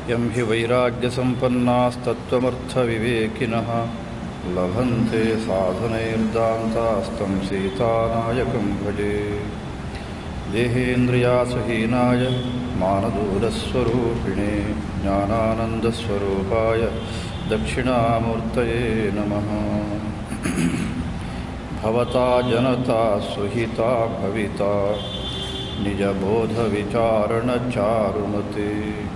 यं हि वैराग्यसम्पन्नास्तत्त्वमर्थविवेकिनः लभन्ते साधनैर्दान्तास्तं सीतानायकं भजे देहेन्द्रियासहीनाय मानदूरस्वरूपिणे ज्ञानानन्दस्वरूपाय दक्षिणामूर्तये नमः भवता जनता सुहिता भविता निजबोधविचारणचारुमते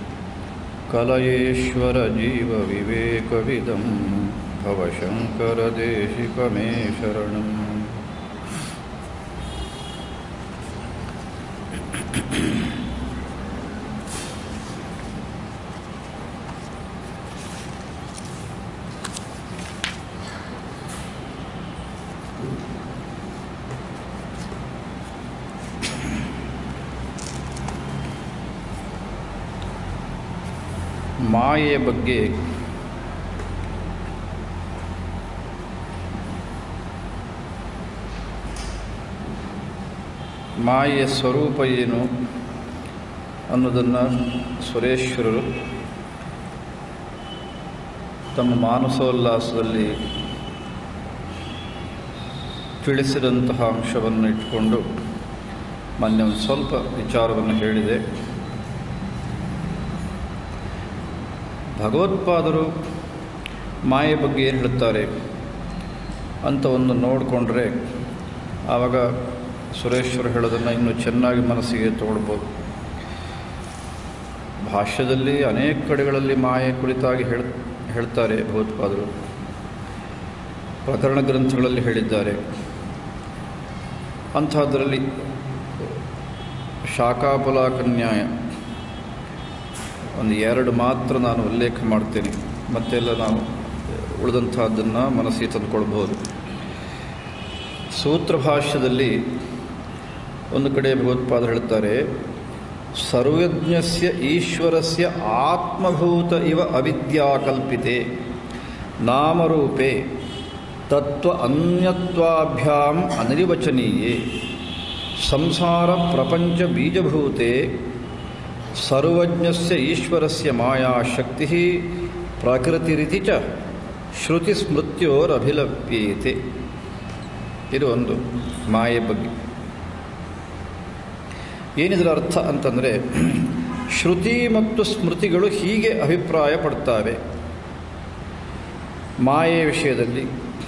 कलयेश्वरजीवविवेकविदं भवशङ्करदेशिकमे शरणम् ಮಾಯೆಯ ಬಗ್ಗೆ ಮಾಯೆಯ ಸ್ವರೂಪ ಏನು ಅನ್ನೋದನ್ನು ಸುರೇಶ್ವರರು ತಮ್ಮ ಮಾನಸೋಲ್ಲಾಸದಲ್ಲಿ ತಿಳಿಸಿದಂತಹ ಅಂಶವನ್ನು ಇಟ್ಕೊಂಡು ಮೊನ್ನೆ ಒಂದು ಸ್ವಲ್ಪ ವಿಚಾರವನ್ನು ಹೇಳಿದೆ ಭಗವತ್ಪಾದರು ಮಾಯೆ ಬಗ್ಗೆ ಏನು ಹೇಳ್ತಾರೆ ಅಂತ ಒಂದು ನೋಡಿಕೊಂಡ್ರೆ ಆವಾಗ ಸುರೇಶ್ವರ ಹೇಳೋದನ್ನು ಇನ್ನೂ ಚೆನ್ನಾಗಿ ಮನಸ್ಸಿಗೆ ತಗೊಳ್ಬೋದು ಭಾಷ್ಯದಲ್ಲಿ ಅನೇಕ ಕಡೆಗಳಲ್ಲಿ ಮಾಯೆ ಕುರಿತಾಗಿ ಹೇಳ್ ಹೇಳ್ತಾರೆ ಭಗವತ್ಪಾದರು ಪ್ರಕರಣ ಗ್ರಂಥಗಳಲ್ಲಿ ಹೇಳಿದ್ದಾರೆ ಅಂಥದ್ರಲ್ಲಿ ಶಾಖಾಪಲಾಕನ್ಯಾಯ ಒಂದು ಎರಡು ಮಾತ್ರ ನಾನು ಉಲ್ಲೇಖ ಮಾಡ್ತೇನೆ ಮತ್ತೆಲ್ಲ ನಾವು ಉಳಿದಂತಹದ್ದನ್ನು ಮನಸ್ಸಿಗೆ ತಂದುಕೊಳ್ಬೋದು ಸೂತ್ರ ಭಾಷ್ಯದಲ್ಲಿ ಒಂದು ಕಡೆ ಭಗವತ್ಪಾದರು ಹೇಳ್ತಾರೆ ಸರ್ವಜ್ಞಸ್ಯ ಈಶ್ವರಸ್ಯ ಆತ್ಮಭೂತ ಇವ ಅವಿದ್ಯಾಕಲ್ಪಿತೆ ನಾಮರೂಪೆ ತತ್ವ ಅನ್ಯತ್ವಾಭ್ಯಾಂ ಅನಿರ್ವಚನೀಯೇ ಸಂಸಾರ ಪ್ರಪಂಚ ಬೀಜಭೂತೆ ಸರ್ವಜ್ಞಸ್ಯ ಈಶ್ವರಸ್ಯ ಮಾಯಾಶಕ್ತಿ ಪ್ರಕೃತಿರಿತಿ ಚ ಶ್ರುತಿ ಸ್ಮೃತ್ಯೋರಭಿಲಪ್ಯೇತೆ ಇದು ಒಂದು ಮಾಯೆ ಬಗ್ಗೆ ಏನಿದರ ಅರ್ಥ ಅಂತಂದರೆ ಶ್ರುತಿ ಮತ್ತು ಸ್ಮೃತಿಗಳು ಹೀಗೆ ಅಭಿಪ್ರಾಯ ಪಡ್ತಾವೆ ಮಾಯೆಯ ವಿಷಯದಲ್ಲಿ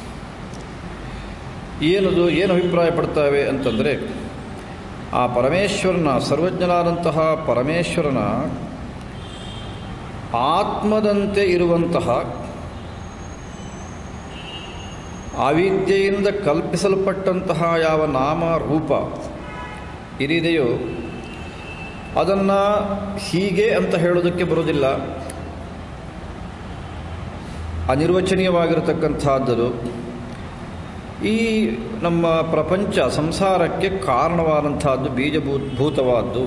ಏನದು ಏನು ಅಭಿಪ್ರಾಯ ಪಡ್ತಾವೆ ಅಂತಂದರೆ ಆ ಪರಮೇಶ್ವರನ ಸರ್ವಜ್ಞನಾದಂತಹ ಪರಮೇಶ್ವರನ ಆತ್ಮದಂತೆ ಇರುವಂತಹ ಅವಿದ್ಯೆಯಿಂದ ಕಲ್ಪಿಸಲ್ಪಟ್ಟಂತಹ ಯಾವ ನಾಮ ರೂಪ ಇರಿದೆಯೋ ಅದನ್ನು ಹೀಗೆ ಅಂತ ಹೇಳೋದಕ್ಕೆ ಬರೋದಿಲ್ಲ ಅನಿರ್ವಚನೀಯವಾಗಿರತಕ್ಕಂಥದ್ದು ಈ ನಮ್ಮ ಪ್ರಪಂಚ ಸಂಸಾರಕ್ಕೆ ಕಾರಣವಾದಂತಹದ್ದು ಬೀಜಭೂತವಾದ್ದು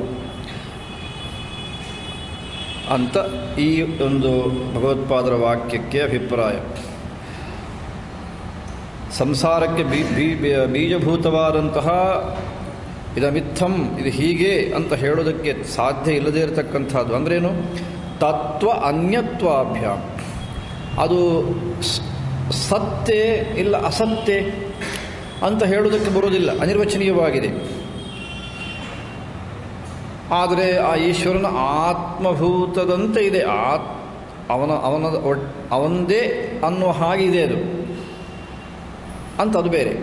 ಅಂತ ಈ ಒಂದು ಭಗವತ್ಪಾದರ ವಾಕ್ಯಕ್ಕೆ ಅಭಿಪ್ರಾಯ ಸಂಸಾರಕ್ಕೆ ಬೀಜಭೂತವಾದಂತಹ ಇದಮಿತ್ತಂ ಇದು ಹೀಗೆ ಅಂತ ಹೇಳೋದಕ್ಕೆ ಸಾಧ್ಯ ಇಲ್ಲದೇ ಇರತಕ್ಕಂಥದ್ದು ಅಂದ್ರೇನು ತತ್ವ ಅನ್ಯತ್ವಾಭ್ಯಾಂ ಅದು ಸತ್ಯ ಇಲ್ಲ ಅಸತ್ಯ ಅಂತ ಹೇಳುವುದಕ್ಕೆ ಬರುವುದಿಲ್ಲ ಅನಿರ್ವಚನೀಯವಾಗಿದೆ ಆದರೆ ಆ ಈಶ್ವರನ ಆತ್ಮಭೂತದಂತೆ ಇದೆ ಆತ್ ಅವನ ಅವನ ಅವನದೇ ಅನ್ನುವ ಹಾಗಿದೆ ಅದು ಅಂತ ಅದು ಬೇರೆ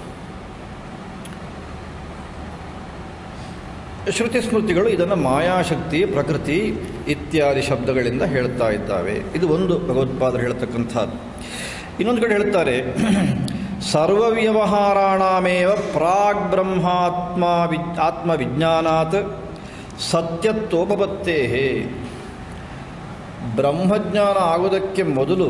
ಶ್ರುತಿ ಸ್ಮೃತಿಗಳು ಇದನ್ನು ಮಾಯಾಶಕ್ತಿ ಪ್ರಕೃತಿ ಇತ್ಯಾದಿ ಶಬ್ದಗಳಿಂದ ಹೇಳ್ತಾ ಇದ್ದಾವೆ ಇದು ಒಂದು ಭಗವತ್ಪಾದರು ಹೇಳ್ತಕ್ಕಂಥದ್ದು ಇನ್ನೊಂದು ಕಡೆ ಹೇಳ್ತಾರೆ ಸರ್ವವ್ಯವಹಾರಾಣಮೇವ ಪ್ರಾಗ್ ಬ್ರಹ್ಮಾತ್ಮ ವಿ ಆತ್ಮವಿಜ್ಞಾನಾತ್ ಸತ್ಯತ್ವೋಪತ್ತೇ ಬ್ರಹ್ಮಜ್ಞಾನ ಆಗುವುದಕ್ಕೆ ಮೊದಲು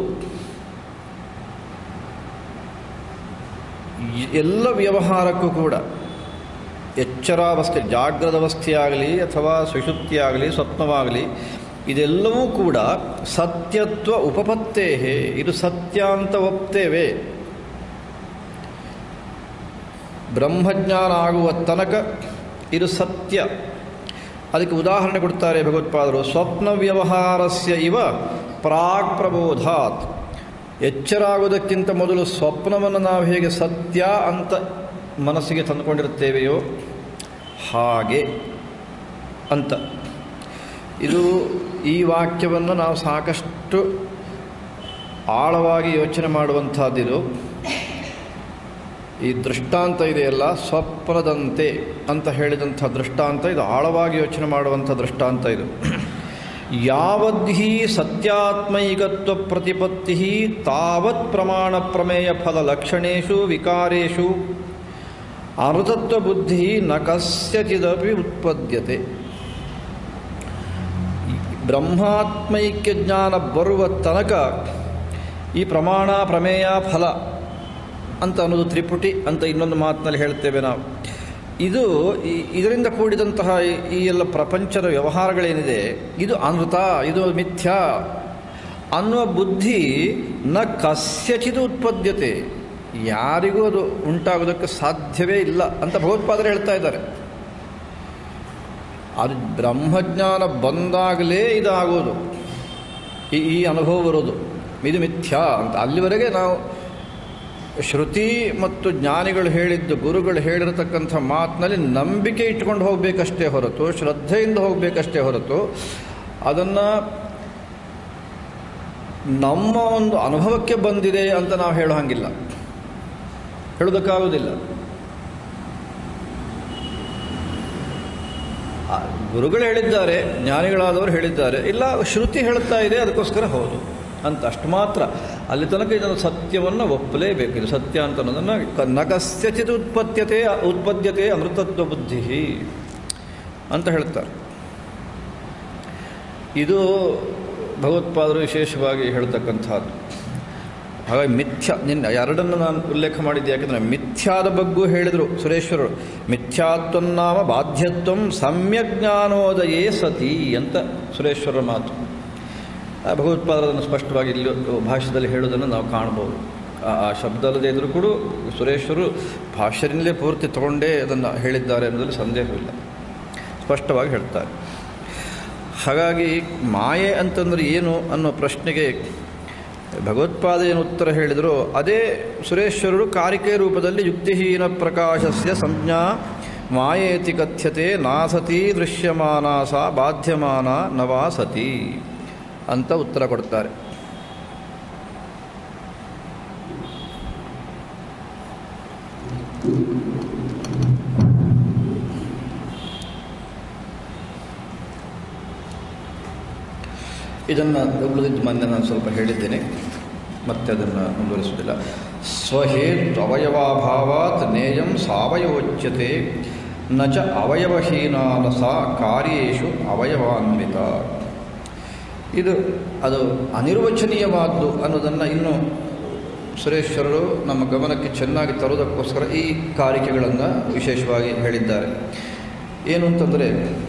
ಎಲ್ಲ ವ್ಯವಹಾರಕ್ಕೂ ಕೂಡ ಎಚ್ಚರಾವಸ್ಥೆ ಜಾಗ್ರದವಸ್ಥೆಯಾಗಲಿ ಅಥವಾ ಸುಷುಪ್ತಿಯಾಗಲಿ ಸ್ವಪ್ನವಾಗಲಿ ಇದೆಲ್ಲವೂ ಕೂಡ ಸತ್ಯತ್ವ ಉಪಪತ್ತೇ ಇದು ಸತ್ಯ ಅಂತ ಒಪ್ತೇವೆ ಬ್ರಹ್ಮಜ್ಞಾನ ಆಗುವ ತನಕ ಇದು ಸತ್ಯ ಅದಕ್ಕೆ ಉದಾಹರಣೆ ಕೊಡ್ತಾರೆ ಭಗವತ್ಪಾದರು ಸ್ವಪ್ನ ವ್ಯವಹಾರಸ್ಯ ಇವ ಪ್ರಾಗ್ ಪ್ರಬೋಧಾತ್ ಎಚ್ಚರಾಗುವುದಕ್ಕಿಂತ ಮೊದಲು ಸ್ವಪ್ನವನ್ನು ನಾವು ಹೇಗೆ ಸತ್ಯ ಅಂತ ಮನಸ್ಸಿಗೆ ತಂದುಕೊಂಡಿರುತ್ತೇವೆಯೋ ಹಾಗೆ ಅಂತ ಇದು ಈ ವಾಕ್ಯವನ್ನು ನಾವು ಸಾಕಷ್ಟು ಆಳವಾಗಿ ಯೋಚನೆ ಮಾಡುವಂಥದ್ದಿದು ಈ ದೃಷ್ಟಾಂತ ಇದೆಯಲ್ಲ ಸ್ವಪ್ನದಂತೆ ಅಂತ ಹೇಳಿದಂಥ ದೃಷ್ಟಾಂತ ಇದು ಆಳವಾಗಿ ಯೋಚನೆ ಮಾಡುವಂಥ ದೃಷ್ಟಾಂತ ಇದು ಯಾವದ್ಹಿ ಸತ್ಯಾತ್ಮೈಕತ್ವ ಪ್ರತಿಪತ್ತಿ ತಾವತ್ ಪ್ರಮಾಣ ಪ್ರಮೇಯ ಫಲ ಲಕ್ಷಣೇಶು ವಿಕಾರೇಶು ಅಮೃತತ್ವ ಬುದ್ಧಿ ನ ಕಸ್ಯಚಿದಪಿ ಉತ್ಪದ್ಯತೆ ಬ್ರಹ್ಮಾತ್ಮೈಕ್ಯ ಜ್ಞಾನ ಬರುವ ತನಕ ಈ ಪ್ರಮಾಣ ಪ್ರಮೇಯ ಫಲ ಅಂತ ಅನ್ನೋದು ತ್ರಿಪುಟಿ ಅಂತ ಇನ್ನೊಂದು ಮಾತಿನಲ್ಲಿ ಹೇಳ್ತೇವೆ ನಾವು ಇದು ಈ- ಇದರಿಂದ ಕೂಡಿದಂತಹ ಈ- ಈ ಎಲ್ಲ ಪ್ರಪಂಚದ ವ್ಯವಹಾರಗಳೇನಿದೆ ಇದು ಅನೃತ ಇದು ಮಿಥ್ಯಾ ಅನ್ನುವ ಬುದ್ಧಿ ನ ಕಸ್ಯಚಿತ್ ಉತ್ಪದ್ಯತೆ ಯಾರಿಗೂ ಅದು ಉಂಟಾಗೋದಕ್ಕೆ ಸಾಧ್ಯವೇ ಇಲ್ಲ ಅಂತ ಭಗವತ್ಪಾದರು ಹೇಳ್ತಾ ಇದ್ದಾರೆ ಅದು ಬ್ರಹ್ಮಜ್ಞಾನ ಬಂದಾಗಲೇ ಇದಾಗೋದು ಈ ಈ ಅನುಭವ ಬರೋದು ಇದು ಮಿಥ್ಯಾ ಅಂತ ಅಲ್ಲಿವರೆಗೆ ನಾವು ಶ್ರುತಿ ಮತ್ತು ಜ್ಞಾನಿಗಳು ಹೇಳಿದ್ದು ಗುರುಗಳು ಹೇಳಿರತಕ್ಕಂಥ ಮಾತಿನಲ್ಲಿ ನಂಬಿಕೆ ಇಟ್ಕೊಂಡು ಹೋಗಬೇಕಷ್ಟೇ ಹೊರತು ಶ್ರದ್ಧೆಯಿಂದ ಹೋಗಬೇಕಷ್ಟೇ ಹೊರತು ಅದನ್ನು ನಮ್ಮ ಒಂದು ಅನುಭವಕ್ಕೆ ಬಂದಿದೆ ಅಂತ ನಾವು ಹೇಳೋ ಹಾಗಿಲ್ಲ ಹೇಳೋದಕ್ಕಾಗೋದಿಲ್ಲ ಆ, ಗುರುಗಳು ಹೇಳಿದ್ದಾರೆ ಜ್ಞಾನಿಗಳಾದವರು ಹೇಳಿದ್ದಾರೆ ಇಲ್ಲ ಶ್ರುತಿ ಹೇಳ್ತಾ ಇದೆ ಅದಕ್ಕೋಸ್ಕರ ಹೌದು ಅಂತ ಅಷ್ಟು ಮಾತ್ರ ಅಲ್ಲಿ ತನಕ ಇದನ್ನು ಸತ್ಯವನ್ನು ಒಪ್ಪಲೇಬೇಕು ಇದು ಸತ್ಯ ಅಂತ ಅನ್ನೋದನ್ನು ಕ- ನ ಕಸ್ಯಚಿತ್ ಉತ್ಪತ್ಯತೆ ಉತ್ಪದ್ಯತೆ ಅಮೃತತ್ವ ಬುದ್ಧಿ ಅಂತ ಹೇಳ್ತಾರೆ ಇದು ಭಗವತ್ಪಾದರು ವಿಶೇಷವಾಗಿ ಹೇಳ್ತಕ್ಕಂಥದ್ದು ಹಾಗಾಗಿ ಮಿಥ್ಯ ನಿನ್ನ ಎರಡನ್ನು ನಾನು ಉಲ್ಲೇಖ ಮಾಡಿದ್ದೆ ಯಾಕೆಂದರೆ ಮಿಥ್ಯಾದ ಬಗ್ಗೂ ಹೇಳಿದರು ಸುರೇಶ್ವರರು ಮಿಥ್ಯಾತ್ವನ್ನಾಮ ಬಾಧ್ಯತ್ವಂ ಸಮ್ಯಕ್ ಜ್ಞಾನೋದಯೇ ಸತಿ ಅಂತ ಸುರೇಶ್ವರರ ಮಾತು ಆ ಭಗವತ್ಪಾದರನ್ನು ಸ್ಪಷ್ಟವಾಗಿ ಇಲ್ಲಿ ಭಾಷ್ಯದಲ್ಲಿ ಹೇಳೋದನ್ನು ನಾವು ಕಾಣ್ಬೋದು ಆ ಆ ಶಬ್ದ ಅಲ್ಲದೆ ಇದ್ರೂ ಕೂಡ ಸುರೇಶ್ವರು ಭಾಷ್ಯದಿಂದಲೇ ಪೂರ್ತಿ ತಗೊಂಡೇ ಅದನ್ನು ಹೇಳಿದ್ದಾರೆ ಅನ್ನೋದ್ರಲ್ಲಿ ಸಂದೇಹವಿಲ್ಲ ಸ್ಪಷ್ಟವಾಗಿ ಹೇಳ್ತಾರೆ ಹಾಗಾಗಿ ಮಾಯೆ ಅಂತಂದ್ರೆ ಏನು ಅನ್ನೋ ಪ್ರಶ್ನೆಗೆ ಭಗವತ್ಪಾದ ಏನು ಉತ್ತರ ಹೇಳಿದರು ಅದೇ ಸುರೇಶ್ವರರು ಕಾರಿಕೆ ರೂಪದಲ್ಲಿ ಯುಕ್ತಿಹೀನ ಪ್ರಕಾಶಸ್ಯ ಸಂಜ್ಞಾ ಮಾಯೇತಿ ಕಥ್ಯತೆ ನಾಸತಿ ದೃಶ್ಯಮಾನ ಸಾ ಬಾಧ್ಯಮಾನ ನವಾ ಸತಿ ಅಂತ ಉತ್ತರ ಕೊಡ್ತಾರೆ ಇದನ್ನು ಉಳಿದಿದ್ದು ಮೊನ್ನೆ ನಾನು ಸ್ವಲ್ಪ ಹೇಳಿದ್ದೇನೆ ಮತ್ತೆ ಅದನ್ನು ಮುಂದುವರಿಸುವುದಿಲ್ಲ ಸ್ವಹೇತ್ ಅವಯವಾಭಾವಾತ್ ನೇಯಂ ಸಾವಯೋಚ್ಯತೆ ನ ಚ ಅವಯವಹೀನಾನ ಸಾ ಕಾರ್ಯೇಶು ಅವಯವಾನ್ವಿತ ಇದು ಅದು ಅನಿರ್ವಚನೀಯವಾದ್ದು ಅನ್ನೋದನ್ನು ಇನ್ನೂ ಸುರೇಶ್ವರರು ನಮ್ಮ ಗಮನಕ್ಕೆ ಚೆನ್ನಾಗಿ ತರುವುದಕ್ಕೋಸ್ಕರ ಈ ಕಾರಿಕೆಗಳನ್ನು ವಿಶೇಷವಾಗಿ ಹೇಳಿದ್ದಾರೆ ಏನು ಅಂತಂದರೆ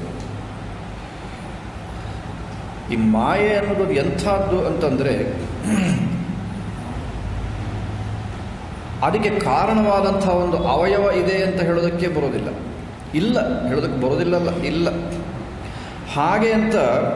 ಈ ಮಾಯೆ ಅನ್ನೋದು ಎಂಥದ್ದು ಅಂತಂದರೆ ಅದಕ್ಕೆ ಕಾರಣವಾದಂಥ ಒಂದು ಅವಯವ ಇದೆ ಅಂತ ಹೇಳೋದಕ್ಕೆ ಬರೋದಿಲ್ಲ ಇಲ್ಲ ಹೇಳೋದಕ್ಕೆ ಬರೋದಿಲ್ಲಲ್ಲ ಇಲ್ಲ ಹಾಗೆ ಅಂತ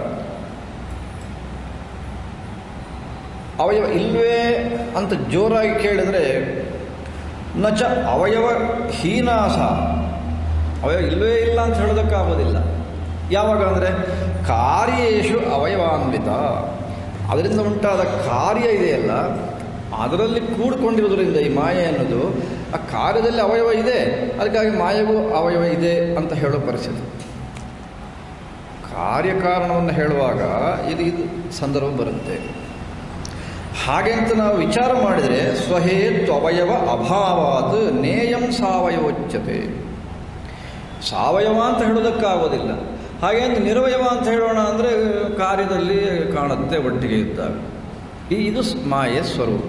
ಅವಯವ ಇಲ್ವೇ ಅಂತ ಜೋರಾಗಿ ಕೇಳಿದ್ರೆ ನಚ ಅವಯವ ಹೀನಾಸ ಅವಯವ ಇಲ್ವೇ ಇಲ್ಲ ಅಂತ ಹೇಳೋದಕ್ಕಾಗೋದಿಲ್ಲ ಯಾವಾಗ ಅಂದರೆ ಕಾರ್ಯೇಶು ಅವಯವಾನ್ವಿತ ಅದರಿಂದ ಉಂಟಾದ ಕಾರ್ಯ ಇದೆಯಲ್ಲ ಅದರಲ್ಲಿ ಕೂಡಿಕೊಂಡಿರೋದ್ರಿಂದ ಈ ಮಾಯೆ ಅನ್ನೋದು ಆ ಕಾರ್ಯದಲ್ಲಿ ಅವಯವ ಇದೆ ಅದಕ್ಕಾಗಿ ಮಾಯಗೂ ಅವಯವ ಇದೆ ಅಂತ ಹೇಳೋ ಪರಿಸ್ಥಿತಿ ಕಾರ್ಯಕಾರಣವನ್ನು ಹೇಳುವಾಗ ಇದು ಇದು ಸಂದರ್ಭ ಬರುತ್ತೆ ಹಾಗೆ ಅಂತ ನಾವು ವಿಚಾರ ಮಾಡಿದರೆ ಸ್ವಹೇತ್ ಅವಯವ ಅಭಾವಾತ್ ನೇಯಂ ಸಾವಯವೋಚ್ಯತೆ ಸಾವಯವ ಅಂತ ಹೇಳೋದಕ್ಕಾಗೋದಿಲ್ಲ ಹಾಗೆ ಅಂತ ನಿರವಯವ ಅಂತ ಹೇಳೋಣ ಅಂದರೆ ಕಾರ್ಯದಲ್ಲಿ ಕಾಣುತ್ತೆ ಒಟ್ಟಿಗೆ ಇದ್ದಾಗ ಈ ಇದು ಸ್- ಮಾಯೆ ಸ್ವರೂಪ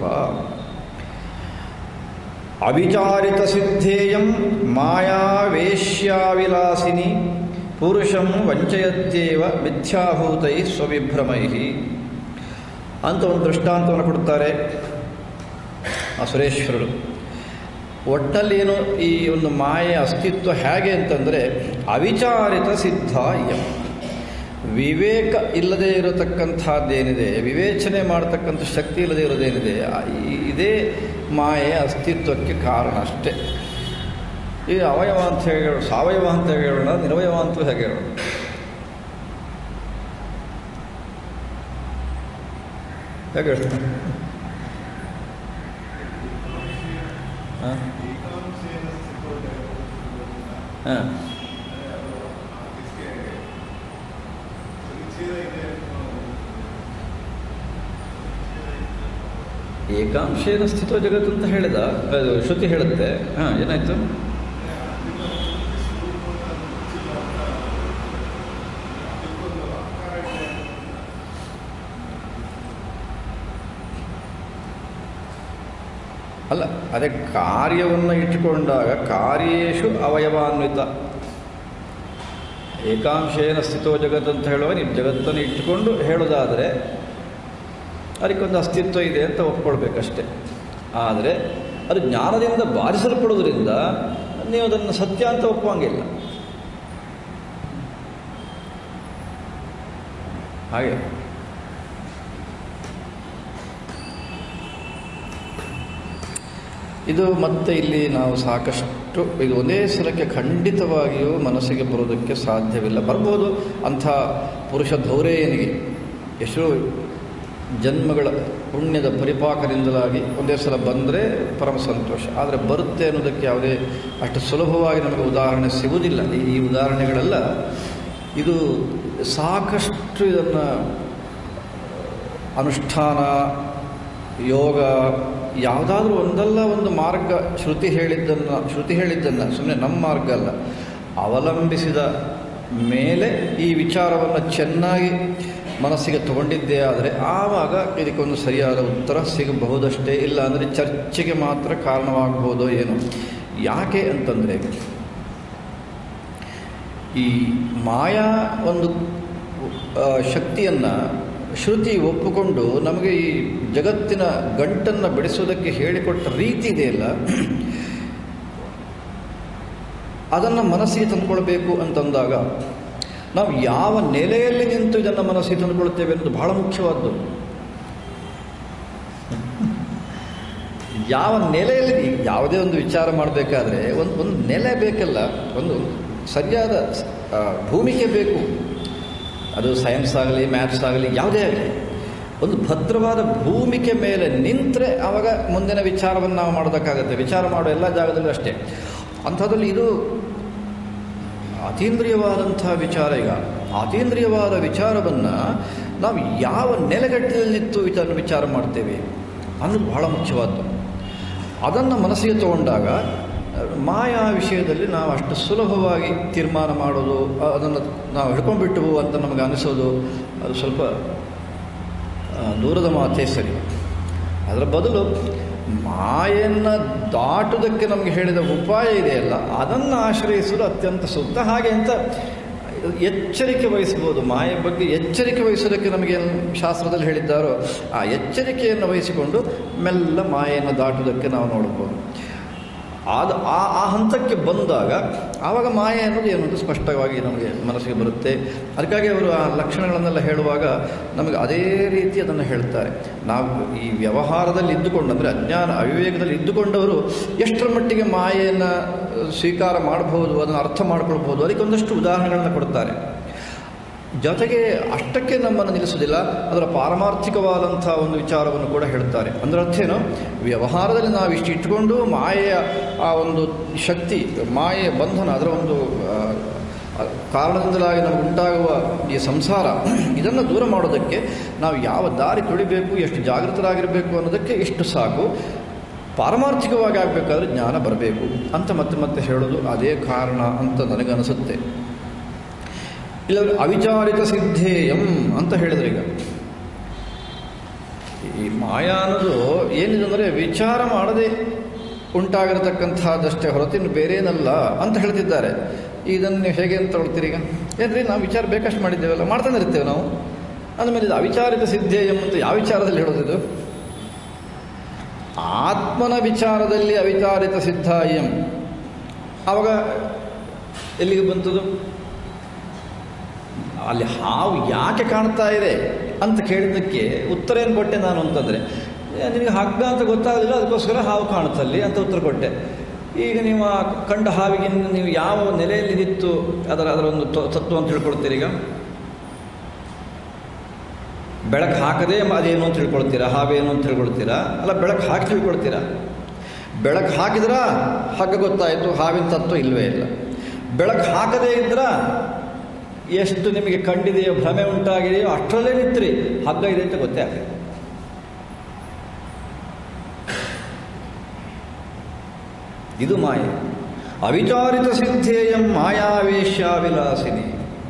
ಅವಿಚಾರಿತ ಸಿದ್ಧೇಯಂ ಮಾಯಾವೇಶ್ಯಾವಿಲಾಸಿನಿ ಪುರುಷಂ ವಂಚಯತ್ಯೇವ ಮಿಥ್ಯಾಭೂತೈ ಸ್ವವಿಭ್ರಮೈ ಅಂತ ಒಂದು ದೃಷ್ಟಾಂತವನ್ನು ಕೊಡ್ತಾರೆ ಆ ಸುರೇಶ್ವರರು ಒಟ್ಟಲ್ಲಿ ಏನು ಈ ಒಂದು ಮಾಯೆಯ ಅಸ್ತಿತ್ವ ಹೇಗೆ ಅಂತಂದರೆ ಅವಿಚಾರಿತ ಸಿದ್ಧ ಯಂ ವಿವೇಕ ಇಲ್ಲದೆ ಇರತಕ್ಕಂಥದ್ದೇನಿದೆ ವಿವೇಚನೆ ಮಾಡತಕ್ಕಂಥ ಶಕ್ತಿ ಇಲ್ಲದೆ ಇರೋದೇನಿದೆ ಆ- ಈ- ಇದೇ ಮಾಯೆಯ ಅಸ್ತಿತ್ವಕ್ಕೆ ಕಾರಣ ಅಷ್ಟೇ ಈ ಅವಯವ ಅಂತ ಹೇಳಿ ಸಾವಯವ ಅಂತ ಹೇಳೋಣ ನಿರವಯವ ಅಂತಲೂ ಹೇಗೆ ಹೇಳೋಣ ಹೇಗೆ ಹೇಳೋಣ ಹಾಂ ಹಾಂ ಏಕಾಂಶೇನ ಸ್ಥಿತೋ ಜಗತ್ತು ಅಂತ ಹೇಳಿದ ಅದು ಶ್ರುತಿ ಹೇಳುತ್ತೆ ಹಾಂ ಏನಾಯ್ತು ಅಲ್ಲ ಅದೇ ಕಾರ್ಯವನ್ನು ಇಟ್ಟುಕೊಂಡಾಗ ಕಾರ್ಯೇಶು ಅವಯವಾನ್ವಿತ ಏಕಾಂಶೇನ ಸ್ಥಿತೋ ಜಗತ್ತು ಅಂತ ಹೇಳುವ ನೀವು ಜಗತ್ತನ್ನು ಇಟ್ಟುಕೊಂಡು ಹೇಳೋದಾದರೆ ಅದಕ್ಕೊಂದು ಅಸ್ತಿತ್ವ ಇದೆ ಅಂತ ಒಪ್ಕೊಳ್ಬೇಕಷ್ಟೆ ಆದರೆ ಅದು ಜ್ಞಾನದಿಂದ ಬಾಧಿಸಲ್ಪಡೋದ್ರಿಂದ ನೀವು ಅದನ್ನು ಸತ್ಯ ಅಂತ ಒಪ್ಪುವಂಗಿಲ್ಲ ಹಾಗೆ ಇದು ಮತ್ತೆ ಇಲ್ಲಿ ನಾವು ಸಾಕಷ್ಟು ಇದು ಒಂದೇ ಸಲಕ್ಕೆ ಖಂಡಿತವಾಗಿಯೂ ಮನಸ್ಸಿಗೆ ಬರೋದಕ್ಕೆ ಸಾಧ್ಯವಿಲ್ಲ ಬರ್ಬೋದು ಅಂಥ ಪುರುಷ ಧೌರೇಯನಿಗೆ ಎಷ್ಟೋ ಜನ್ಮಗಳ ಪುಣ್ಯದ ಪರಿಪಾಕದಿಂದಲಾಗಿ ಒಂದೇ ಸಲ ಬಂದರೆ ಪರಮ ಸಂತೋಷ ಆದರೆ ಬರುತ್ತೆ ಅನ್ನೋದಕ್ಕೆ ಯಾವುದೇ ಅಷ್ಟು ಸುಲಭವಾಗಿ ನಮಗೆ ಉದಾಹರಣೆ ಸಿಗುವುದಿಲ್ಲ ಈ ಈ ಉದಾಹರಣೆಗಳೆಲ್ಲ ಇದು ಸಾಕಷ್ಟು ಇದನ್ನು ಅನುಷ್ಠಾನ ಯೋಗ ಯಾವುದಾದ್ರೂ ಒಂದಲ್ಲ ಒಂದು ಮಾರ್ಗ ಶ್ರುತಿ ಹೇಳಿದ್ದನ್ನು ಶ್ರುತಿ ಹೇಳಿದ್ದನ್ನು ಸುಮ್ಮನೆ ನಮ್ಮ ಮಾರ್ಗ ಅಲ್ಲ ಅವಲಂಬಿಸಿದ ಮೇಲೆ ಈ ವಿಚಾರವನ್ನು ಚೆನ್ನಾಗಿ ಮನಸ್ಸಿಗೆ ತಗೊಂಡಿದ್ದೇ ಆದರೆ ಆವಾಗ ಇದಕ್ಕೊಂದು ಸರಿಯಾದ ಉತ್ತರ ಸಿಗಬಹುದಷ್ಟೇ ಇಲ್ಲ ಅಂದರೆ ಚರ್ಚೆಗೆ ಮಾತ್ರ ಕಾರಣವಾಗಬಹುದೋ ಏನು ಯಾಕೆ ಅಂತಂದರೆ ಈ ಮಾಯಾ ಒಂದು ಶಕ್ತಿಯನ್ನು ಶ್ರುತಿ ಒಪ್ಪಿಕೊಂಡು ನಮಗೆ ಈ ಜಗತ್ತಿನ ಗಂಟನ್ನು ಬಿಡಿಸೋದಕ್ಕೆ ಹೇಳಿಕೊಟ್ಟ ರೀತಿ ಇದೆಯಲ್ಲ ಅದನ್ನು ಮನಸ್ಸಿಗೆ ತಂದುಕೊಳ್ಬೇಕು ಅಂತಂದಾಗ ನಾವು ಯಾವ ನೆಲೆಯಲ್ಲಿ ನಿಂತು ಇದನ್ನು ಮನಸ್ಸಿಗೆ ತಂದುಕೊಳ್ತೇವೆ ಅನ್ನೋದು ಬಹಳ ಮುಖ್ಯವಾದ್ದು ಯಾವ ನೆಲೆಯಲ್ಲಿ ಯಾವುದೇ ಒಂದು ವಿಚಾರ ಮಾಡಬೇಕಾದ್ರೆ ಒಂದು ಒಂದು ನೆಲೆ ಬೇಕಲ್ಲ ಒಂದು ಸರಿಯಾದ ಆ, ಭೂಮಿಕೆ ಬೇಕು ಅದು ಸೈನ್ಸ್ ಆಗಲಿ ಮ್ಯಾಥ್ಸ್ ಆಗಲಿ ಯಾವುದೇ ಆಗಲಿ ಒಂದು ಭದ್ರವಾದ ಭೂಮಿಕೆ ಮೇಲೆ ನಿಂತರೆ ಆವಾಗ ಮುಂದಿನ ವಿಚಾರವನ್ನು ನಾವು ಮಾಡೋದಕ್ಕಾಗತ್ತೆ ವಿಚಾರ ಮಾಡೋ ಎಲ್ಲ ಜಾಗದಲ್ಲೂ ಅಷ್ಟೇ ಅಂಥದ್ರಲ್ಲಿ ಇದು ಅತೀಂದ್ರಿಯವಾದಂಥ ವಿಚಾರ ಈಗ ಅತೀಂದ್ರಿಯವಾದ ವಿಚಾರವನ್ನು ನಾವು ಯಾವ ನೆಲೆಗಟ್ಟಿನಲ್ಲಿ ನಿಂತು ಇದನ್ನು ವಿಚಾರ ಮಾಡ್ತೇವೆ ಅನ್ನೋದು ಬಹಳ ಮುಖ್ಯವಾದ್ದು ಅದನ್ನು ಮನಸ್ಸಿಗೆ ತಗೊಂಡಾಗ ಮಾಯಾ ವಿಷಯದಲ್ಲಿ ನಾವು ಅಷ್ಟು ಸುಲಭವಾಗಿ ತೀರ್ಮಾನ ಮಾಡೋದು ಅದನ್ನು ನಾವು ಹಿಡ್ಕೊಂಡ್ಬಿಟ್ಟು ಅಂತ ನಮಗೆ ಅನಿಸೋದು ಅದು ಸ್ವಲ್ಪ ಆ, ದೂರದ ಮಾತೇ ಸರಿ ಅದರ ಬದಲು ಮಾಯನ್ನು ದಾಟುವುದಕ್ಕೆ ನಮಗೆ ಹೇಳಿದ ಉಪಾಯ ಇದೆಯಲ್ಲ ಅದನ್ನು ಆಶ್ರಯಿಸುವುದು ಅತ್ಯಂತ ಸೂಕ್ತ ಹಾಗೆ ಅಂತ ಎಚ್ಚರಿಕೆ ವಹಿಸ್ಬೋದು ಮಾಯ ಬಗ್ಗೆ ಎಚ್ಚರಿಕೆ ವಹಿಸೋದಕ್ಕೆ ನಮಗೆ ಶಾಸ್ತ್ರದಲ್ಲಿ ಹೇಳಿದ್ದಾರೋ ಆ ಎಚ್ಚರಿಕೆಯನ್ನು ವಹಿಸಿಕೊಂಡು ಮೆಲ್ಲ ಮಾಯೆಯನ್ನು ದಾಟುವುದಕ್ಕೆ ನಾವು ನೋಡ್ಬೋದು ಆದ ಆ ಆ ಹಂತಕ್ಕೆ ಬಂದಾಗ ಆವಾಗ ಮಾಯೆ ಅನ್ನೋದು ಏನೊಂದು ಸ್ಪಷ್ಟವಾಗಿ ನಮಗೆ ಮನಸ್ಸಿಗೆ ಬರುತ್ತೆ ಅದಕ್ಕಾಗಿ ಅವರು ಆ ಲಕ್ಷಣಗಳನ್ನೆಲ್ಲ ಹೇಳುವಾಗ ನಮಗೆ ಅದೇ ರೀತಿ ಅದನ್ನು ಹೇಳ್ತಾರೆ ನಾವು ಈ ವ್ಯವಹಾರದಲ್ಲಿ ಇದ್ದುಕೊಂಡು ಅಂದರೆ ಅಜ್ಞಾನ ಅವಿವೇಕದಲ್ಲಿ ಇದ್ದುಕೊಂಡವರು ಎಷ್ಟರ ಮಟ್ಟಿಗೆ ಮಾಯೆಯನ್ನು ಸ್ವೀಕಾರ ಮಾಡಬಹುದು ಅದನ್ನು ಅರ್ಥ ಮಾಡ್ಕೊಳ್ಬೋದು ಅದಕ್ಕೆ ಒಂದಷ್ಟು ಉದಾಹರಣೆಗಳನ್ನ ಕೊಡ್ತಾರೆ ಜೊತೆಗೆ ಅಷ್ಟಕ್ಕೆ ನಮ್ಮನ್ನು ನಿಲ್ಲಿಸೋದಿಲ್ಲ ಅದರ ಪಾರಮಾರ್ಥಿಕವಾದಂಥ ಒಂದು ವಿಚಾರವನ್ನು ಕೂಡ ಹೇಳ್ತಾರೆ ಅದರ ಅರ್ಥ ಏನು ವ್ಯವಹಾರದಲ್ಲಿ ನಾವು ಇಷ್ಟು ಇಟ್ಕೊಂಡು ಮಾಯೆಯ ಆ ಒಂದು ಶಕ್ತಿ ಮಾಯೆಯ ಬಂಧನ ಅದರ ಒಂದು ಆ, ಆ, ಕಾರಣದಿಂದಲಾಗಿ ನಮಗೆ ಉಂಟಾಗುವ ಈ ಸಂಸಾರ ಇದನ್ನು ದೂರ ಮಾಡೋದಕ್ಕೆ ನಾವು ಯಾವ ದಾರಿ ತುಳಿಬೇಕು ಎಷ್ಟು ಜಾಗೃತರಾಗಿರಬೇಕು ಅನ್ನೋದಕ್ಕೆ ಇಷ್ಟು ಸಾಕು ಪಾರಮಾರ್ಥಿಕವಾಗಿ ಆಗಬೇಕಾದ್ರೆ ಜ್ಞಾನ ಬರಬೇಕು ಅಂತ ಮತ್ತೆ ಮತ್ತೆ ಹೇಳೋದು ಅದೇ ಕಾರಣ ಅಂತ ನನಗನಿಸುತ್ತೆ ಇಲ್ಲ ಅವಿಚಾರಿತ ಸಿದ್ಧೇಯಂ ಅಂತ ಹೇಳಿದ್ರೆ ಈಗ ಈ ಮಾಯಾ ಅನ್ನೋದು ಏನಿದೆ ಅಂದರೆ ವಿಚಾರ ಮಾಡದೆ ಉಂಟಾಗಿರತಕ್ಕಂಥದ್ದಷ್ಟೇ ಹೊರತಿನ್ನು ಬೇರೇನಲ್ಲ ಅಂತ ಹೇಳ್ತಿದ್ದಾರೆ ಇದನ್ನು ನೀವು ಹೇಗೆ ಅಂತ ತೊಗೊಳ್ತೀರಿ ಈಗ ಏನ್ರಿ ನಾವು ವಿಚಾರ ಬೇಕಷ್ಟು ಮಾಡಿದ್ದೇವಲ್ಲ ಮಾಡ್ತಾನೆ ಇರ್ತೇವೆ ನಾವು ಅಂದಮೇಲೆ ಇದು ಅವಿಚಾರಿತ ಸಿದ್ಧೇಯಂ ಅಂತ ಯಾವ ವಿಚಾರದಲ್ಲಿ ಹೇಳೋದು ಇದು ಆತ್ಮನ ವಿಚಾರದಲ್ಲಿ ಅವಿಚಾರಿತ ಸಿದ್ಧ ಎಂ ಆವಾಗ ಎಲ್ಲಿಗೆ ಬಂತದು ಅಲ್ಲಿ ಹಾವು ಯಾಕೆ ಕಾಣ್ತಾ ಇದೆ ಅಂತ ಕೇಳಿದ್ದಕ್ಕೆ ಉತ್ತರ ಏನು ಕೊಟ್ಟೆ ನಾನು ಅಂತಂದರೆ "ಏ, ನಿನಗೆ ಹಗ್ಗ ಅಂತ ಗೊತ್ತಾಗಲಿಲ್ಲ ಅದಕ್ಕೋಸ್ಕರ ಹಾವು ಕಾಣುತ್ತಲ್ಲಿ ಅಂತ ಉತ್ತರ ಕೊಟ್ಟೆ ಈಗ ನೀವು ಆ ಕಂಡ ಹಾವಿಗೆ ನೀವು ಯಾವ ನೆಲೆಯಲ್ಲಿ ಇದಿತ್ತು ಅದರ ಅದರ ಒಂದು ತ- ತತ್ವ ಅಂತ ತಿಳ್ಕೊಳ್ತೀರಿ ಈಗ ಬೆಳಕು ಹಾಕದೆ ಅದೇನು ಅಂತ ತಿಳ್ಕೊಳ್ತೀರಾ ಹಾವೇನು ಅಂತ ತಿಳ್ಕೊಳ್ತೀರಾ ಅಲ್ಲ ಬೆಳಕು ಹಾಕಿ ತಿಳ್ಕೊಳ್ತೀರಾ ಬೆಳಕು ಹಾಕಿದ್ರಾ ಹಗ್ಗ ಗೊತ್ತಾಯಿತು ಹಾವಿನ ತತ್ವ ಇಲ್ಲವೇ ಇಲ್ಲ ಬೆಳಕು ಹಾಕದೇ ಇದ್ರ ಎಷ್ಟು ನಿಮಗೆ ಕಂಡಿದೆಯೋ ಭ್ರಮೆ ಉಂಟಾಗಿದೆಯೋ ಅಷ್ಟರಲ್ಲೇ ನಿಂತ್ರಿ ಹಗ್ಗ ಇದೆ ಅಂತ ಗೊತ್ತೇ ಆಗಲಿ ಇದು ಮಾಯೆ ಅವಿಚಾರಿತ ಸಿದ್ಧೇಯಂ ಮಾಯಾವೇಶ್ಯಾವಿಲಾಸಿನಿ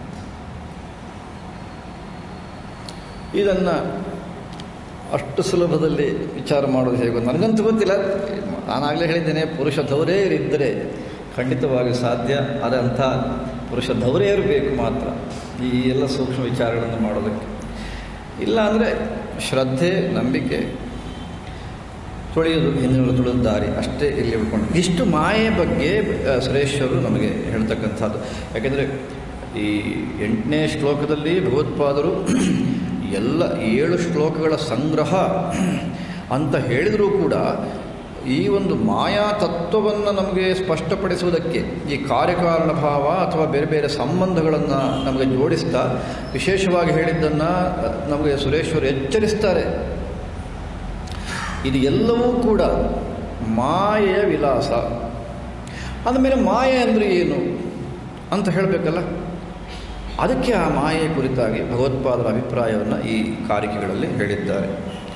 ಇದನ್ನು ಅಷ್ಟು ಸುಲಭದಲ್ಲಿ ವಿಚಾರ ಮಾಡೋದು ಹೇಗೆ ನನಗಂತೂ ಗೊತ್ತಿಲ್ಲ ನಾನಾಗಲೇ ಹೇಳಿದ್ದೇನೆ ಪುರುಷ ಧೌರ್ಯರಿದ್ದರೆ ಖಂಡಿತವಾಗಿ ಸಾಧ್ಯ ಅದಂಥ ಪುರುಷ ಧೌರ್ಯರು ಬೇಕು ಮಾತ್ರ ಈ ಎಲ್ಲ ಸೂಕ್ಷ್ಮ ವಿಚಾರಗಳನ್ನು ಮಾಡೋದಕ್ಕೆ ಇಲ್ಲ ಅಂದರೆ ಶ್ರದ್ಧೆ ನಂಬಿಕೆ ತುಳಿಯೋದು ಹಿಂದಿನ ತುಳಿದ ದಾರಿ ಅಷ್ಟೇ ಇಲ್ಲಿ ಉಳ್ಕೊಂಡು ಇಷ್ಟು ಮಾಯೆ ಬಗ್ಗೆ ಆ, ಸುರೇಶ್ವರು ನಮಗೆ ಹೇಳ್ತಕ್ಕಂಥದ್ದು ಯಾಕೆಂದರೆ ಈ ಎಂಟನೇ ಶ್ಲೋಕದಲ್ಲಿ ಭಗವತ್ಪಾದರು ಎಲ್ಲ ಏಳು ಶ್ಲೋಕಗಳ ಸಂಗ್ರಹ ಅಂತ ಹೇಳಿದರೂ ಕೂಡ ಈ ಒಂದು ಮಾಯಾ ತತ್ವವನ್ನು ನಮಗೆ ಸ್ಪಷ್ಟಪಡಿಸುವುದಕ್ಕೆ ಈ ಕಾರ್ಯಕಾರಣ ಭಾವ ಅಥವಾ ಬೇರೆ ಬೇರೆ ಸಂಬಂಧಗಳನ್ನು ನಮಗೆ ಜೋಡಿಸ್ತಾ ವಿಶೇಷವಾಗಿ ಹೇಳಿದ್ದನ್ನು ನಮಗೆ ಸುರೇಶ್ವರು ಎಚ್ಚರಿಸ್ತಾರೆ ಇದು ಎಲ್ಲವೂ ಕೂಡ ಮಾಯೆಯ ವಿಲಾಸ ಅಂದಮೇಲೆ ಮಾಯೆ ಅಂದರೆ ಏನು ಅಂತ ಹೇಳಬೇಕಲ್ಲ ಅದಕ್ಕೆ ಆ ಮಾಯೆಯ ಕುರಿತಾಗಿ ಭಗವತ್ಪಾದರ ಅಭಿಪ್ರಾಯವನ್ನು ಈ ಕಾರಿಕೆಗಳಲ್ಲಿ ಹೇಳಿದ್ದಾರೆ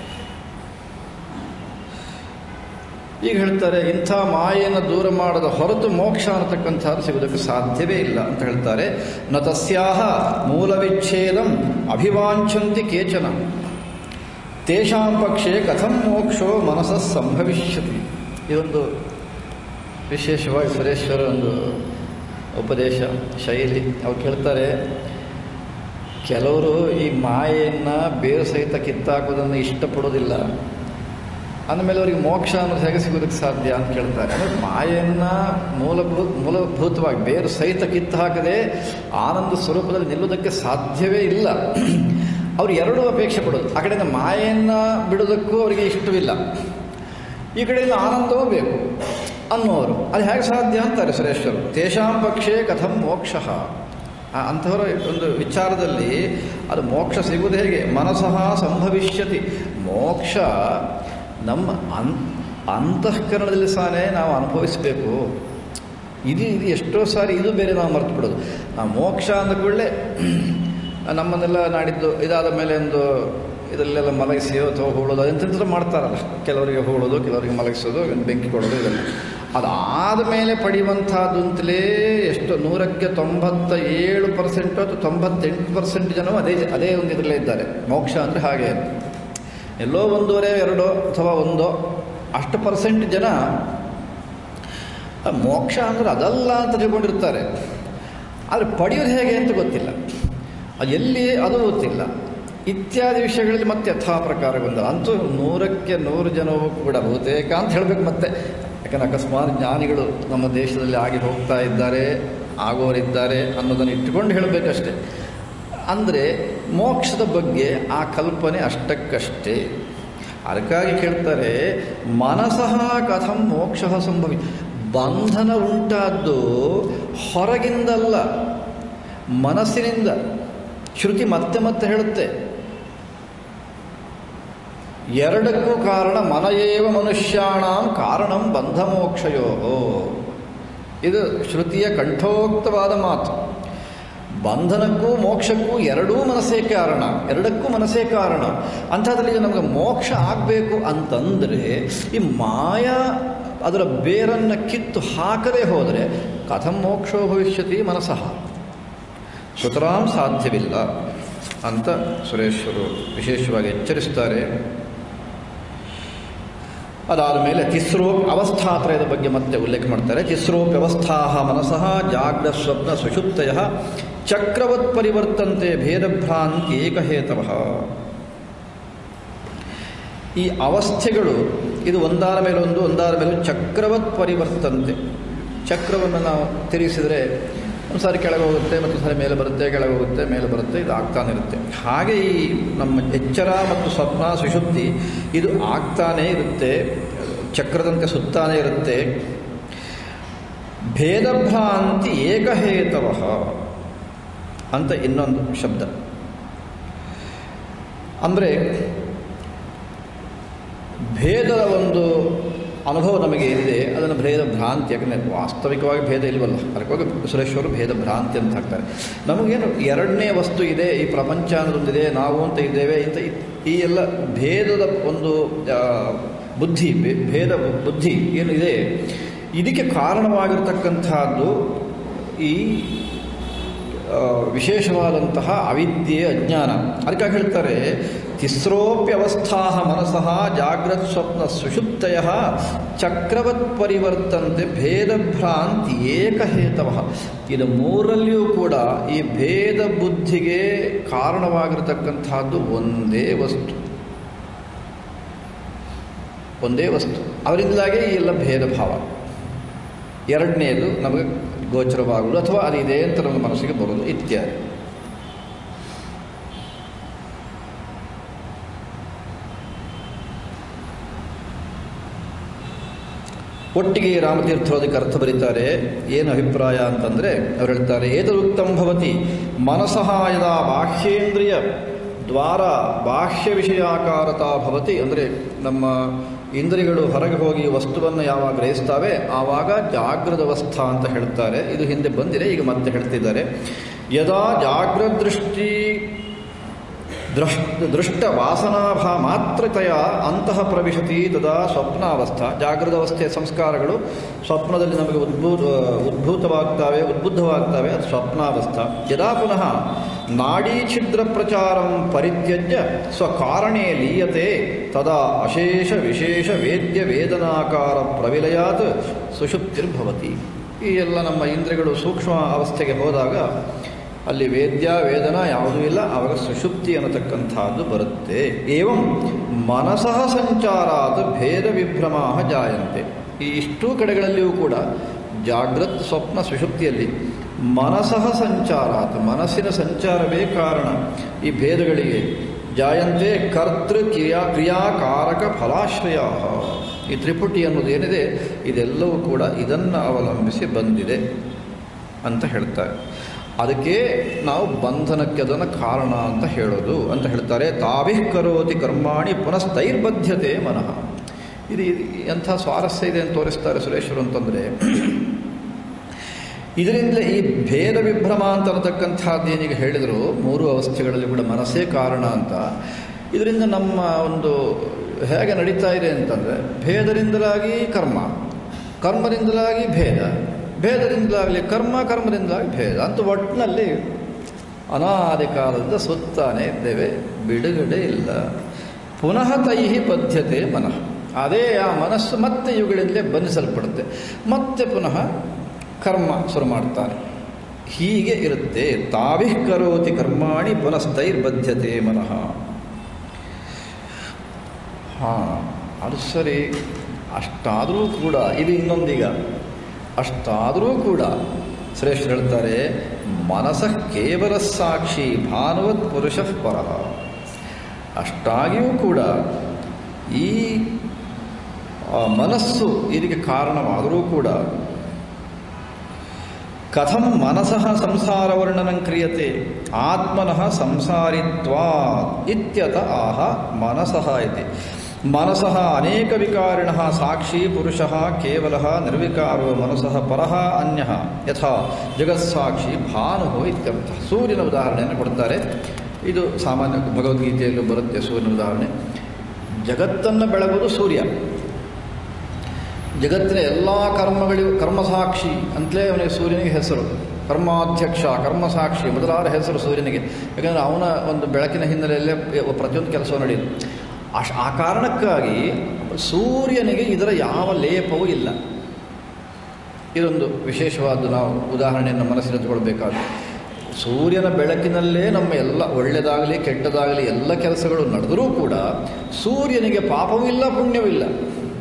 ಈಗ ಹೇಳ್ತಾರೆ ಇಂಥ ಮಾಯೆಯನ್ನು ದೂರ ಮಾಡದ ಹೊರತು ಮೋಕ್ಷ ಅನ್ನತಕ್ಕಂಥದ್ದು ಸಿಗುವುದಕ್ಕೆ ಸಾಧ್ಯವೇ ಇಲ್ಲ ಅಂತ ಹೇಳ್ತಾರೆ ನ ತಸ್ಯಾಹ ಮೂಲವಿಚ್ಛೇದಂ ಅಭಿವಾಂಛಂತಿ ಕೇಚನ ತೇಷಾಂ ಪಕ್ಷೆ ಕಥಂ ಮೋಕ್ಷೋ ಮನಸ್ಸ ಸಂಭವಿಷ್ಯತಿ ಇದೊಂದು ವಿಶೇಷವಾಗಿ ಸುರೇಶ್ವರ ಒಂದು ಉಪದೇಶ ಶೈಲಿ ಅವ್ರು ಕೇಳ್ತಾರೆ ಕೆಲವರು ಈ ಮಾಯೆಯನ್ನು ಬೇರು ಸಹಿತ ಕಿತ್ತಾಕೋದನ್ನು ಇಷ್ಟಪಡೋದಿಲ್ಲ ಅಂದಮೇಲೆ ಅವರಿಗೆ ಮೋಕ್ಷ ಅನ್ನೋದು ಹೇಗೆ ಸಿಗೋದಕ್ಕೆ ಸಾಧ್ಯ ಅಂತ ಕೇಳ್ತಾರೆ ಅಂದರೆ ಮಾಯೆಯನ್ನು ಮೂಲಭೂತ ಮೂಲಭೂತವಾಗಿ ಬೇರು ಸಹಿತ ಕಿತ್ತು ಹಾಕದೆ ಆನಂದ ಸ್ವರೂಪದಲ್ಲಿ ನಿಲ್ಲುವುದಕ್ಕೆ ಸಾಧ್ಯವೇ ಇಲ್ಲ ಅವ್ರು ಎರಡೂ ಅಪೇಕ್ಷೆ ಪಡೋದು ಆ ಕಡೆಯಿಂದ ಮಾಯೆಯನ್ನು ಬಿಡೋದಕ್ಕೂ ಅವರಿಗೆ ಇಷ್ಟವಿಲ್ಲ ಈ ಕಡೆಯಿಂದ ಆನಂದವೂ ಬೇಕು ಅನ್ನೋರು ಅದು ಹೇಗೆ ಸಾಧ್ಯ ಅಂತಾರೆ ಸುರೇಶ್ವರು ತೇಷಾಂ ಪಕ್ಷೇ ಕಥಂ ಮೋಕ್ಷ ಅಂಥವರ ಒಂದು ವಿಚಾರದಲ್ಲಿ ಅದು ಮೋಕ್ಷ ಸಿಗುವುದು ಹೇಗೆ ಮನಸಃ ಸಂಭವಿಷ್ಯತಿ ಮೋಕ್ಷ ನಮ್ಮ ಅನ್ ಅಂತಃಕರಣದಲ್ಲಿ ಸಾನೇ ನಾವು ಅನುಭವಿಸಬೇಕು ಇದು ಇದು ಎಷ್ಟೋ ಸಾರಿ ಇದು ಬೇರೆ ನಾವು ಮರ್ತು ಬಿಡೋದು ನಾವು ಮೋಕ್ಷ ಅಂದ ಕೂಡಲೇ ನಮ್ಮನ್ನೆಲ್ಲ ನಾಡಿದ್ದು ಇದಾದ ಮೇಲೆ ಒಂದು ಇದರಲ್ಲೆಲ್ಲ ಮಲಗಿಸಿಯೋ ಅಥವಾ ಹೂಳೋದು ಎಂತೆಂಥದ್ದು ಮಾಡ್ತಾರಲ್ಲ ಕೆಲವರಿಗೆ ಹೂಳೋದು ಕೆಲವರಿಗೆ ಮಲಗಿಸೋದು ಬೆಂಕಿ ಕೊಡೋದು ಇದೆಲ್ಲ ಅದಾದ ಮೇಲೆ ಪಡೆಯುವಂಥದ್ದು ಅಂತಲೇ ಎಷ್ಟು ನೂರಕ್ಕೆ ತೊಂಬತ್ತ ಏಳು ಪರ್ಸೆಂಟು ಅಥವಾ ತೊಂಬತ್ತೆಂಟು ಪರ್ಸೆಂಟ್ ಜನವು ಅದೇ ಅದೇ ಒಂದು ಇದರಲ್ಲೇ ಇದ್ದಾರೆ ಮೋಕ್ಷ ಅಂದರೆ ಹಾಗೆ ಎಲ್ಲೋ ಒಂದೂವರೆ ಎರಡೋ ಅಥವಾ ಒಂದೋ ಅಷ್ಟು ಪರ್ಸೆಂಟ್ ಜನ ಆ ಮೋಕ್ಷ ಅಂದರೆ ಅದಲ್ಲ ಅಂತ ತಿಳ್ಕೊಂಡಿರ್ತಾರೆ ಆದರೆ ಪಡೆಯೋದು ಹೇಗೆ ಅಂತ ಗೊತ್ತಿಲ್ಲ ಅದು ಎಲ್ಲಿ ಅದು ಗೊತ್ತಿಲ್ಲ ಇತ್ಯಾದಿ ವಿಷಯಗಳಲ್ಲಿ ಮತ್ತೆ ಯಥಾ ಪ್ರಕಾರ ಗೊಂದಲ ಅಂತೂ ನೂರಕ್ಕೆ ನೂರು ಜನವು ಕೂಡ ಬಹುತೇಕ ಅಂತ ಹೇಳಬೇಕು ಮತ್ತೆ ಯಾಕಂದರೆ ಅಕಸ್ಮಾತ್ ಜ್ಞಾನಿಗಳು ನಮ್ಮ ದೇಶದಲ್ಲಿ ಆಗಿ ಹೋಗ್ತಾ ಇದ್ದಾರೆ ಆಗೋರಿದ್ದಾರೆ ಅನ್ನೋದನ್ನು ಇಟ್ಟುಕೊಂಡು ಹೇಳಬೇಕಷ್ಟೆ ಅಂದರೆ ಮೋಕ್ಷದ ಬಗ್ಗೆ ಆ ಕಲ್ಪನೆ ಅಷ್ಟಕ್ಕಷ್ಟೇ ಅದಕ್ಕಾಗಿ ಕೇಳ್ತಾರೆ ಮನಸಃ ಕಥಂ ಮೋಕ್ಷ ಸಂಭವಿ ಬಂಧನ ಉಂಟಾದ್ದು ಹೊರಗಿಂದಲ್ಲ ಮನಸ್ಸಿನಿಂದ ಶ್ರುತಿ ಮತ್ತೆ ಮತ್ತೆ ಹೇಳುತ್ತೆ ಎರಡಕ್ಕೂ ಕಾರಣ ಮನಯೇವ ಮನುಷ್ಯಾಣಂ ಕಾರಣಂ ಬಂಧ ಮೋಕ್ಷಯೋ ಇದು ಶ್ರುತಿಯ ಕಂಠೋಕ್ತವಾದ ಮಾತು ಬಂಧನಕ್ಕೂ ಮೋಕ್ಷಕ್ಕೂ ಎರಡೂ ಮನಸ್ಸೇ ಕಾರಣ ಎರಡಕ್ಕೂ ಮನಸ್ಸೇ ಕಾರಣ ಅಂಥದ್ರಲ್ಲಿ ಈಗ ನಮಗೆ ಮೋಕ್ಷ ಆಗಬೇಕು ಅಂತಂದರೆ ಈ ಮಾಯಾ ಅದರ ಬೇರನ್ನು ಕಿತ್ತು ಹಾಕದೇ ಹೋದರೆ ಕಥಂ ಮೋಕ್ಷೋ ಭವಿಷ್ಯತಿ ಮನಸ್ಸಃ ಸುತರಾಂ ಸಾಧ್ಯವಿಲ್ಲ ಅಂತ ಸುರೇಶ್ವರು ವಿಶೇಷವಾಗಿ ಎಚ್ಚರಿಸ್ತಾರೆ ಅದಾದ ಮೇಲೆ ತಿಸ್ರೋ ಅವಸ್ಥಾತ್ರಯದ ಬಗ್ಗೆ ಮತ್ತೆ ಉಲ್ಲೇಖ ಮಾಡ್ತಾರೆ ತಿಸ್ರೋಪ್ಯವಸ್ಥಾ ಮನಸಃ ಜಾಗ್ರ ಸ್ವಪ್ನ ಸುಷುಪ್ತಯ ಚಕ್ರವತ್ ಪರಿವರ್ತಂತೆ ಭೇದಭ್ರಾಂತಿ ಏಕಹೇತವ ಈ ಅವಸ್ಥೆಗಳು ಇದು ಒಂದಾದ ಮೇಲೆ ಒಂದು ಒಂದಾದ ಮೇಲೆ ಒಂದು ಚಕ್ರವತ್ ಪರಿವರ್ತಂತೆ ಚಕ್ರವನ್ನು ನಾವು ತಿರುಗಿಸಿದರೆ ಒಂದು ಸಾರಿ ಕೆಳಗೆ ಹೋಗುತ್ತೆ ಮತ್ತು ಸಾರಿ ಮೇಲೆ ಬರುತ್ತೆ ಕೆಳಗೆ ಹೋಗುತ್ತೆ ಮೇಲೆ ಬರುತ್ತೆ ಇದು ಆಗ್ತಾನೆ ಇರುತ್ತೆ ಹಾಗೆ ಈ ನಮ್ಮ ಎಚ್ಚರ ಮತ್ತು ಸ್ವಪ್ನ ಸುಷುಪ್ತಿ ಇದು ಆಗ್ತಾನೇ ಇರುತ್ತೆ ಚಕ್ರದಂತೆ ಸುತ್ತಾನೇ ಇರುತ್ತೆ ಭೇದಭ್ರಾಂತಿ ಏಕಹೇತವ ಅಂತ ಇನ್ನೊಂದು ಶಬ್ದ ಅಂದರೆ ಭೇದದ ಒಂದು ಅನುಭವ ನಮಗೆ ಏನಿದೆ ಅದನ್ನು ಭೇದ ಭ್ರಾಂತಿ ಯಾಕಂದರೆ ವಾಸ್ತವಿಕವಾಗಿ ಭೇದ ಇಲ್ವಲ್ಲ ಅದಕ್ಕಾಗಿ ಸುರೇಶ್ವರು ಭೇದ ಭ್ರಾಂತಿ ಅಂತ ಹಾಕ್ತಾರೆ ನಮಗೇನು ಎರಡನೇ ವಸ್ತು ಇದೆ ಈ ಪ್ರಪಂಚ ಅನ್ನೋದೊಂದಿದೆ ನಾವು ಅಂತ ಇದ್ದೇವೆ ಇಂಥ ಈ- ಈ ಎಲ್ಲ ಭೇದದ ಒಂದು ಆ, ಬುದ್ಧಿ ಭೇ- ಭೇದ ಬುದ್ಧಿ ಏನು ಇದೆ ಇದಕ್ಕೆ ಕಾರಣವಾಗಿರ್ತಕ್ಕಂಥದ್ದು ಈ ಆ, ವಿಶೇಷವಾದಂತಹ ಅವಿದ್ಯೆ ಅಜ್ಞಾನ ಅದಕ್ಕಾಗಿ ಹೇಳ್ತಾರೆ ತಿಸ್ರೋಪ್ಯವಸ್ಥಾ ಮನಸಃ ಜಾಗ್ರತ್ ಸ್ವಪ್ನ ಸುಷುಪ್ತಯ ಚಕ್ರವತ್ ಪರಿವರ್ತಂತೆ ಭೇದ ಭ್ರಾಂತಿ ಏಕಹೇತವ ಇದು ಮೂರಲ್ಲಿಯೂ ಕೂಡ ಈ ಭೇದ ಬುದ್ಧಿಗೆ ಕಾರಣವಾಗಿರತಕ್ಕಂಥದ್ದು ಒಂದೇ ವಸ್ತು ಒಂದೇ ವಸ್ತು ಅವರಿಂದಲಾಗೆ ಈ ಎಲ್ಲ ಭೇದ ಭಾವ ಎರಡನೇದು ನಮಗೆ ಗೋಚರವಾಗುವುದು ಅಥವಾ ಅದಿದೆ ಅಂತ ನಮ್ಮ ಮನಸ್ಸಿಗೆ ಬರೋದು ಇತ್ಯಾದಿ ಒಟ್ಟಿಗೆ ರಾಮತೀರ್ಥರು ಅದಕ್ಕೆ ಅರ್ಥ ಬರೀತಾರೆ ಏನು ಅಭಿಪ್ರಾಯ ಅಂತಂದರೆ ಅವ್ರು ಹೇಳ್ತಾರೆ ಏತದುಕ್ತಂ ಭವತಿ ಮನಸಃ ಯದಾ ಬಾಹ್ಯೇಂದ್ರಿಯ ದ್ವಾರ ಬಾಹ್ಯ ವಿಷಯಾಕಾರತಾ ಭವತಿ ಅಂದರೆ ನಮ್ಮ ಇಂದ್ರಿಯಗಳು ಹೊರಗೆ ಹೋಗಿ ವಸ್ತುವನ್ನು ಯಾವಾಗ ಗ್ರಹಿಸ್ತಾವೆ ಆವಾಗ ಜಾಗೃತವಸ್ಥಾ ಅಂತ ಹೇಳ್ತಾರೆ ಇದು ಹಿಂದೆ ಬಂದಿದೆ ಈಗ ಮತ್ತೆ ಹೇಳ್ತಿದ್ದಾರೆ ಯದಾ ಜಾಗೃದೃಷ್ಟಿ ದೃಷ್ಟ ದೃಷ್ಟ ವಾಸನಾಭಾ ಮಾತ್ರತೆಯ ಅಂತಃ ಪ್ರವಿಶತಿ ತದಾ ಸ್ವಪ್ನಾವಸ್ಥಾ ಜಾಗೃತಾವಸ್ಥೆಯ ಸಂಸ್ಕಾರಗಳು ಸ್ವಪ್ನದಲ್ಲಿ ನಮಗೆ ಉದ್ಭೂತ ಉದ್ಭೂತವಾಗ್ತವೆ ಉದ್ಬುದ್ಧವಾಗ್ತವೆ ಅದು ಸ್ವಪ್ನಾವಸ್ಥಾ ಯದಾ ಪುನಃ ನಾಡೀ ಛಿದ್ರ ಪ್ರಚಾರಂ ಪರಿತ್ಯಜ್ಯ ಸ್ವಕಾರಣೇ ಲೀಯತೆ ತದಾ ಅಶೇಷ ವಿಶೇಷ ವೇದ್ಯ ವೇದನಾಕಾರ ಪ್ರವಿಲಯಾತ್ ಸುಷುಪ್ತಿರ್ಭವತಿ ಈ ಎಲ್ಲ ನಮ್ಮ ಇಂದ್ರಿಯಗಳು ಸೂಕ್ಷ್ಮ ಅವಸ್ಥೆಗೆ ಹೋದಾಗ ಅಲ್ಲಿ ವೇದ್ಯ ವೇದನ ಯಾವುದೂ ಇಲ್ಲ ಆವಾಗ ಸುಷುಪ್ತಿ ಅನ್ನತಕ್ಕಂಥದ್ದು ಬರುತ್ತೆ ಏವಂ ಮನಸಃ ಸಂಚಾರಾತ್ ಭೇದ ವಿಭ್ರಮಾ ಜಾಯಂತೆ ಈ ಇಷ್ಟೂ ಕಡೆಗಳಲ್ಲಿಯೂ ಕೂಡ ಜಾಗೃತ್ ಸ್ವಪ್ನ ಸುಷುಪ್ತಿಯಲ್ಲಿ ಮನಸಃ ಸಂಚಾರಾತ್ ಮನಸ್ಸಿನ ಸಂಚಾರವೇ ಕಾರಣ ಈ ಭೇದಗಳಿಗೆ ಜಾಯಂತೆ ಕರ್ತೃ ಕ್ರಿಯಾ ಕ್ರಿಯಾಕಾರಕ ಫಲಾಶ್ರಯ ಈ ತ್ರಿಪುಟಿ ಅನ್ನೋದು ಏನಿದೆ ಇದೆಲ್ಲವೂ ಕೂಡ ಇದನ್ನು ಅವಲಂಬಿಸಿ ಬಂದಿದೆ ಅಂತ ಹೇಳ್ತಾರೆ ಅದಕ್ಕೆ ನಾವು ಬಂಧನಕ್ಕೆ ಅದನ್ನು ಕಾರಣ ಅಂತ ಹೇಳೋದು ಅಂತ ಹೇಳ್ತಾರೆ ತಾವಿಃ ಕರೋತಿ ಕರ್ಮಾಣಿ ಪುನಸ್ತೈರ್ಬದ್ಧತೆ ಮನಃ ಇದು ಇದು ಎಂಥ ಸ್ವಾರಸ್ಯ ಇದೆ ಅಂತ ತೋರಿಸ್ತಾರೆ ಸುರೇಶ್ವರು ಅಂತಂದರೆ ಇದರಿಂದಲೇ ಈ ಭೇದ ವಿಭ್ರಮ ಅಂತ ಅನ್ನತಕ್ಕಂಥದ್ದು ಏನೀಗ ಹೇಳಿದರು ಮೂರು ಅವಸ್ಥೆಗಳಲ್ಲಿ ಕೂಡ ಮನಸ್ಸೇ ಕಾರಣ ಅಂತ ಇದರಿಂದ ನಮ್ಮ ಒಂದು ಹೇಗೆ ನಡೀತಾ ಇದೆ ಅಂತಂದರೆ ಭೇದರಿಂದಲಾಗಿ ಕರ್ಮ ಕರ್ಮದಿಂದಲಾಗಿ ಭೇದ ಭೇದದಿಂದಲಾಗಲಿ ಕರ್ಮ ಕರ್ಮದಿಂದಲಾಗಿ ಭೇದ ಅಂತ ಒಟ್ಟಿನಲ್ಲಿ ಅನಾದಿ ಕಾಲದಿಂದ ಸುತ್ತಾನೆ ಇದ್ದೇವೆ ಬಿಡುಗಡೆ ಇಲ್ಲ ಪುನಃ ತೈಹಿ ಬದ್ಧತೆ ಮನಃ ಅದೇ ಆ ಮನಸ್ಸು ಮತ್ತೆ ಇವುಗಳಿಂದಲೇ ಬಂಧಿಸಲ್ಪಡುತ್ತೆ ಮತ್ತೆ ಪುನಃ ಕರ್ಮ ಶುರು ಮಾಡ್ತಾನೆ ಹೀಗೆ ಇರುತ್ತೆ ತಾವಿಃ ಕರೋತಿ ಕರ್ಮಾಣಿ ಪುನಸ್ತೈರ್ಬದ್ಧತೆ ಮನಃ ಹಾಂ ಅದು ಸರಿ ಅಷ್ಟಾದರೂ ಕೂಡ ಇದು ಇನ್ನೊಂದೀಗ ಅಷ್ಟಾದರೂ ಕೂಡ ಶ್ರೇಷ್ಠ ಹೇಳ್ತಾರೆ ಮನಸ್ಸ ಕೇವಲ ಸಾಕ್ಷಿ ಭಾನುವತ್ ಪುರುಷ ಪರ ಅಷ್ಟಾಗಿಯೂ ಕೂಡ ಈ ಆ, ಮನಸ್ಸು ಇದಕ್ಕೆ ಕಾರಣವಾದರೂ ಕೂಡ ಕಥಂ ಮನಸಃ ಸಂಸಾರ ವರ್ಣನಂ ಕ್ರಿಯತೆ ಆತ್ಮನಃ ಸಂಸಾರಿತ್ವಾ ಇತ್ಯತ ಆಹ ಮನಸಃ ಇತಿ ಮನಸಃ ಅನೇಕ ವಿಕಾರಿಣಃ ಸಾಕ್ಷಿ ಪುರುಷಃ ಕೇವಲಃ ನಿರ್ವಿಕಾರೋ ಮನಸಃ ಪರಃ ಅನ್ಯಃ ಯಥಾ ಜಗತ್ಸಾಕ್ಷಿ ಭಾನುಃ ಇತ್ಯರ್ಥ ಸೂರ್ಯನ ಉದಾಹರಣೆಯನ್ನು ಕೊಡ್ತಾರೆ ಇದು ಸಾಮಾನ್ಯ ಭಗವದ್ಗೀತೆಯಲ್ಲೂ ಬರುತ್ತೆ ಸೂರ್ಯನ ಉದಾಹರಣೆ ಜಗತ್ತನ್ನು ಬೆಳಗುವುದು ಸೂರ್ಯ ಜಗತ್ತಿನ ಎಲ್ಲ ಕರ್ಮಗಳಿಗೂ ಕರ್ಮಸಾಕ್ಷಿ ಅಂತಲೇ ಅವನಿಗೆ ಸೂರ್ಯನಿಗೆ ಹೆಸರು ಕರ್ಮಾಧ್ಯಕ್ಷ ಕರ್ಮಸಾಕ್ಷಿ ಮೊದಲಾದ ಹೆಸರು ಸೂರ್ಯನಿಗೆ ಯಾಕಂದರೆ ಅವನ ಒಂದು ಬೆಳಕಿನ ಹಿನ್ನೆಲೆಯಲ್ಲೇ ಪ್ರತಿಯೊಂದು ಕೆಲಸ ನಡೆಯುದು ಅಶ್ ಆ ಕಾರಣಕ್ಕಾಗಿ ಸೂರ್ಯನಿಗೆ ಇದರ ಯಾವ ಲೇಪವೂ ಇಲ್ಲ ಇದೊಂದು ವಿಶೇಷವಾದ ನಾವು ಉದಾಹರಣೆಯನ್ನು ಮನಸ್ಸಿನಂತುಕೊಳ್ಬೇಕಾದ್ರೆ ಸೂರ್ಯನ ಬೆಳಕಿನಲ್ಲೇ ನಮ್ಮ ಎಲ್ಲ ಒಳ್ಳೆಯದಾಗಲಿ ಕೆಟ್ಟದಾಗಲಿ ಎಲ್ಲ ಕೆಲಸಗಳು ನಡೆದರೂ ಕೂಡ ಸೂರ್ಯನಿಗೆ ಪಾಪವೂ ಇಲ್ಲ ಪುಣ್ಯವೂ ಇಲ್ಲ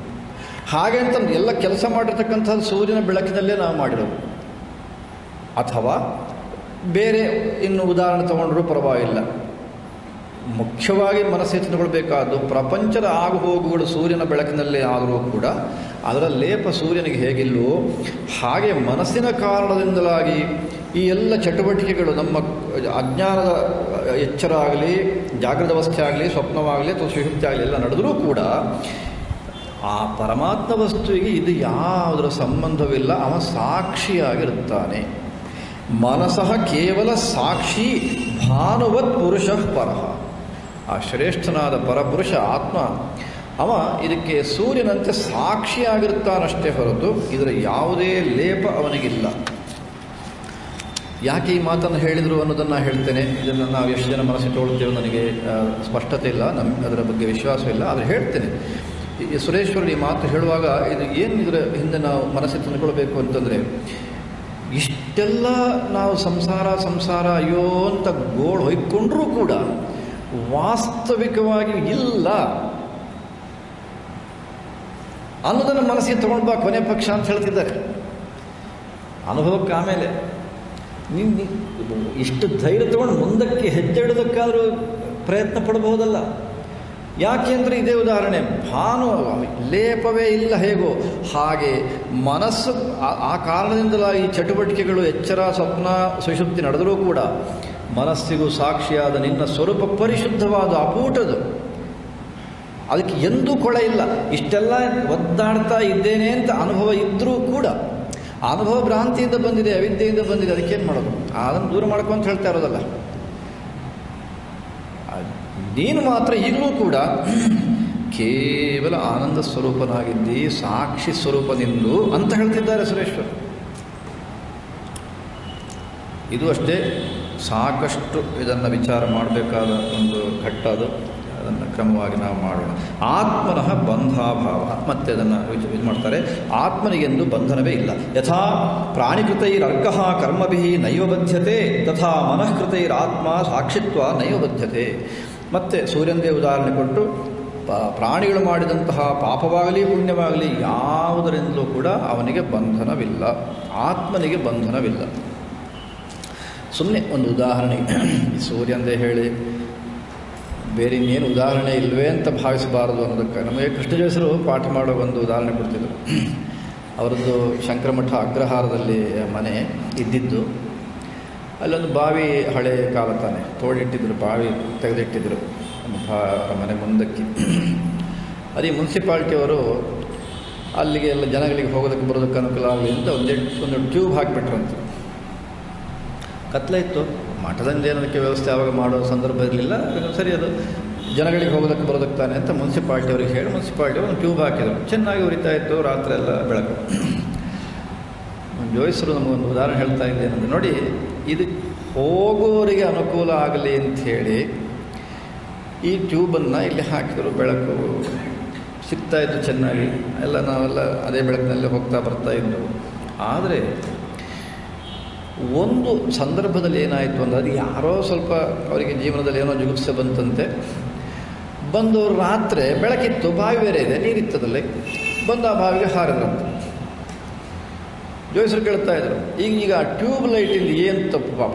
ಹಾಗೆ ಅಂತ ಎಲ್ಲ ಕೆಲಸ ಮಾಡಿರ್ತಕ್ಕಂಥದ್ದು ಸೂರ್ಯನ ಬೆಳಕಿನಲ್ಲೇ ನಾವು ಮಾಡಿರೋದು ಅಥವಾ ಬೇರೆ ಇನ್ನು ಉದಾಹರಣೆ ತಗೊಂಡ್ರೂ ಪರವಾಗಿಲ್ಲ ಮುಖ್ಯವಾಗಿ ಮನಸ್ಸಿಗೆ ತಿಳ್ಕೊಳ್ಬೇಕಾದ್ದು ಪ್ರಪಂಚದ ಆಗು ಹೋಗುಗಳು ಸೂರ್ಯನ ಬೆಳಕಿನಲ್ಲೇ ಆದರೂ ಕೂಡ ಅದರ ಲೇಪ ಸೂರ್ಯನಿಗೆ ಹೇಗಿಲ್ಲವೋ ಹಾಗೆ ಮನಸ್ಸಿನ ಕಾರಣದಿಂದಲಾಗಿ ಈ ಎಲ್ಲ ಚಟುವಟಿಕೆಗಳು ನಮ್ಮ ಅಜ್ಞಾನದ ಎಚ್ಚರ ಆಗಲಿ ಜಾಗೃತ ಅವಸ್ಥೆ ಆಗಲಿ ಸ್ವಪ್ನವಾಗಲಿ ಅಥವಾ ಸುಷುಪ್ತಿ ಆಗಲಿ ಎಲ್ಲ ನಡೆದರೂ ಕೂಡ ಆ ಪರಮಾತ್ಮ ವಸ್ತುವಿಗೆ ಇದು ಯಾವುದರ ಸಂಬಂಧವಿಲ್ಲ ಅವ ಸಾಕ್ಷಿಯಾಗಿರುತ್ತಾನೆ ಮನಸಃ ಕೇವಲ ಸಾಕ್ಷಿ ಭಾನುವತ್ ಪುರುಷ ಪರಹ ಆ ಶ್ರೇಷ್ಠನಾದ ಪರಪುರುಷ ಆತ್ಮ ಅವ ಇದಕ್ಕೆ ಸೂರ್ಯನಂತೆ ಸಾಕ್ಷಿಯಾಗಿರ್ತಾನಷ್ಟೇ ಹೊರತು ಇದರ ಯಾವುದೇ ಲೇಪ ಅವನಿಗಿಲ್ಲ ಯಾಕೆ ಈ ಮಾತನ್ನು ಹೇಳಿದರು ಅನ್ನೋದನ್ನು ಹೇಳ್ತೇನೆ ಇದನ್ನು ನಾವು ಎಷ್ಟು ಜನ ಮನಸ್ಸಿಟ್ಟುಕೊಳ್ತೇವೆ ನನಗೆ ಆ, ಸ್ಪಷ್ಟತೆ ಇಲ್ಲ ನಮ್ಮ ಅದರ ಬಗ್ಗೆ ವಿಶ್ವಾಸವಿಲ್ಲ ಆದರೆ ಹೇಳ್ತೇನೆ ಈ ಸುರೇಶ್ವರರು ಈ ಮಾತು ಹೇಳುವಾಗ ಇದು ಏನು ಇದರ ಹಿಂದೆ ನಾವು ಮನಸ್ಸಿಗೆ ತಂದುಕೊಳ್ಬೇಕು ಅಂತಂದರೆ ಇಷ್ಟೆಲ್ಲ ನಾವು ಸಂಸಾರ ಸಂಸಾರ ಅಯ್ಯೋ ಅಂತ ಗೋಳು ಹೊಯ್ಕೊಂಡ್ರೂ ಕೂಡ ವಾಸ್ತವಿಕವಾಗಿ ಇಲ್ಲ ಅನ್ನೋದನ್ನು ಮನಸ್ಸಿಗೆ ತಗೊಂಡು ಬಾ ಕೊನೆ ಪಕ್ಷ ಅಂತ ಹೇಳ್ತಿದ್ದಾರೆ ಅನುಭವಕ್ಕೆ ಆಮೇಲೆ ನೀನು ಇಷ್ಟು ಧೈರ್ಯ ತಗೊಂಡು ಮುಂದಕ್ಕೆ ಹೆಜ್ಜೆ ಇಡೋದಕ್ಕಾದರೂ ಪ್ರಯತ್ನ ಪಡಬಹುದಲ್ಲ ಯಾಕೆಂದರೆ ಇದೇ ಉದಾಹರಣೆ ಭಾನು ಲೇಪವೇ ಇಲ್ಲ ಹೇಗೋ ಹಾಗೆ ಮನಸ್ಸು ಆ- ಆ ಕಾರಣದಿಂದಲಾಗಿ ಚಟುವಟಿಕೆಗಳು ಎಚ್ಚರ ಸ್ವಪ್ನ ಸುಷುಪ್ತಿ ನಡೆದರೂ ಕೂಡ ಮನಸ್ಸಿಗೂ ಸಾಕ್ಷಿಯಾದ ನಿನ್ನ ಸ್ವರೂಪ ಪರಿಶುದ್ಧವಾದ ಅಪೂಟದು ಅದಕ್ಕೆ ಎಂದೂ ಕೊಳೆ ಇಲ್ಲ ಇಷ್ಟೆಲ್ಲ ಒದ್ದಾಡ್ತಾ ಇದ್ದೇನೆ ಅಂತ ಅನುಭವ ಇದ್ದರೂ ಕೂಡ ಆ ಅನುಭವ ಭ್ರಾಂತಿಯಿಂದ ಬಂದಿದೆ ಅವಿದ್ಯೆಯಿಂದ ಬಂದಿದೆ ಅದಕ್ಕೇನು ಮಾಡೋದು ಅದನ್ನು ದೂರ ಮಾಡ್ಕೊ ಅಂತ ಹೇಳ್ತಾ ಇರೋದಲ್ಲ ಆ- ನೀನು ಮಾತ್ರ ಈಗಲೂ ಕೂಡ ಕೇವಲ ಆನಂದ ಸ್ವರೂಪನಾಗಿದ್ದಿ ಸಾಕ್ಷಿ ಸ್ವರೂಪ ನಿಂದು ಅಂತ ಹೇಳ್ತಿದ್ದಾರೆ ಸುರೇಶ್ವರ್ ಇದು ಅಷ್ಟೇ ಸಾಕಷ್ಟು ಇದನ್ನು ವಿಚಾರ ಮಾಡಬೇಕಾದ ಒಂದು ಘಟ್ಟ ಅದು ಅದನ್ನು ಕ್ರಮವಾಗಿ ನಾವು ಮಾಡೋಣ ಆತ್ಮನಃ ಬಂಧಾಭಾವ ಮತ್ತೆ ಅದನ್ನು ವಿಚ- ಇದು ಮಾಡ್ತಾರೆ ಆತ್ಮನಿಗೆಂದು ಬಂಧನವೇ ಇಲ್ಲ ಯಥಾ ಪ್ರಾಣಿಕೃತೈರರ್ಕ ಕರ್ಮಭಿ ನೈವ ಬದ್ಧತೆ ತಥಾ ಮನಃಕೃತೈರಾತ್ಮ ಸಾಕ್ಷಿತ್ವ ನೈವ ಬದ್ಧತೆ ಮತ್ತೆ ಸೂರ್ಯಂದೇ ಉದಾಹರಣೆ ಕೊಟ್ಟು ಪ- ಪ್ರಾಣಿಗಳು ಮಾಡಿದಂತಹ ಪಾಪವಾಗಲಿ ಪುಣ್ಯವಾಗಲಿ ಯಾವುದರಿಂದಲೂ ಕೂಡ ಅವನಿಗೆ ಬಂಧನವಿಲ್ಲ ಆತ್ಮನಿಗೆ ಬಂಧನವಿಲ್ಲ ಸುಮ್ಮನೆ ಒಂದು ಉದಾಹರಣೆ ಈ ಸೂರ್ಯಂದೇ ಹೇಳಿ ಬೇರೆ ಇನ್ನೇನು ಉದಾಹರಣೆ ಇಲ್ವೇ ಅಂತ ಭಾವಿಸಬಾರದು ಅನ್ನೋದಕ್ಕೆ ನಮಗೆ ಕೃಷ್ಣಜೇಸರು ಪಾಠ ಮಾಡೋ ಒಂದು ಉದಾಹರಣೆ ಕೊಡ್ತಿದ್ರು ಅವರದ್ದು ಶಂಕರಮಠ ಅಗ್ರಹಾರದಲ್ಲಿ ಮನೆ ಇದ್ದಿದ್ದು ಅಲ್ಲೊಂದು ಬಾವಿ ಹಳೆ ಕಾಲ ತಾನೆ ತೋಡಿಟ್ಟಿದ್ರು ಬಾವಿ ತೆಗೆದಿಟ್ಟಿದ್ರು ಭಾ ಮನೆ ಮುಂದಕ್ಕೆ ಅದೇ ಮುನ್ಸಿಪಾಲ್ಟಿಯವರು ಅಲ್ಲಿಗೆ ಎಲ್ಲ ಜನಗಳಿಗೆ ಹೋಗೋದಕ್ಕೆ ಬರೋದಕ್ಕೆ ಅನುಕೂಲ ಆಗಲಿ ಅಂತ ಒಂದೆರಡು ಒಂದು ಟ್ಯೂಬ್ ಹಾಕಿಬಿಟ್ರಂತೆ ಕತ್ಲೆ ಇತ್ತು ಮಠದಿಂದ ಏನದಕ್ಕೆ ವ್ಯವಸ್ಥೆ ಆವಾಗ ಮಾಡೋ ಸಂದರ್ಭ ಇರಲಿಲ್ಲ ಸರಿ ಅದು ಜನಗಳಿಗೆ ಹೋಗೋದಕ್ಕೆ ಬರೋದಕ್ಕೆ ತಾನೆ ಅಂತ ಮುನ್ಸಿಪಾಲ್ಟಿ ಅವರಿಗೆ ಹೇಳಿ ಮುನ್ಸಿಪಾಲ್ಟಿ ಒಂದು ಟ್ಯೂಬ್ ಹಾಕಿದರು ಚೆನ್ನಾಗಿ ಉರಿತಾ ಇತ್ತು ರಾತ್ರಿ ಎಲ್ಲ ಬೆಳಕು ಜೋಯಿಸರು ನಮಗೊಂದು ಉದಾಹರಣೆ ಹೇಳ್ತಾ ಇದ್ದೇನೆಂದ್ರೆ ನೋಡಿ ಇದು ಹೋಗೋರಿಗೆ ಅನುಕೂಲ ಆಗಲಿ ಅಂಥೇಳಿ ಈ ಟ್ಯೂಬನ್ನು ಇಲ್ಲಿ ಹಾಕಿದರು ಬೆಳಕು ಸಿಗ್ತಾ ಇತ್ತು ಚೆನ್ನಾಗಿ ಎಲ್ಲ ನಾವೆಲ್ಲ ಅದೇ ಬೆಳಕಿನಲ್ಲಿ ಹೋಗ್ತಾ ಬರ್ತಾ ಇದ್ದವು ಆದರೆ ಒಂದು ಸಂದರ್ಭದಲ್ಲಿ ಏನಾಯಿತು ಅಂದರೆ ಅದು ಯಾರೋ ಸ್ವಲ್ಪ ಅವರಿಗೆ ಜೀವನದಲ್ಲಿ ಏನೋ ಜುಗುಪ್ಸೆ ಬಂತಂತೆ ಬಂದವರು ರಾತ್ರಿ ಬೆಳಕಿತ್ತು ಬಾವಿ ಬೇರೆ ಇದೆ ನೀರಿತ್ತದಲ್ಲಿ ಬಂದು ಆ ಬಾವಿಗೆ ಹಾರಿದ್ರಂತೆ ಜೋಯಿಸರು ಕೇಳ್ತಾ ಇದ್ರು ಈಗ ಈಗ ಟ್ಯೂಬ್ ಲೈಟಿಂದ ಏನು ತಪ್ಪು ಪಾಪ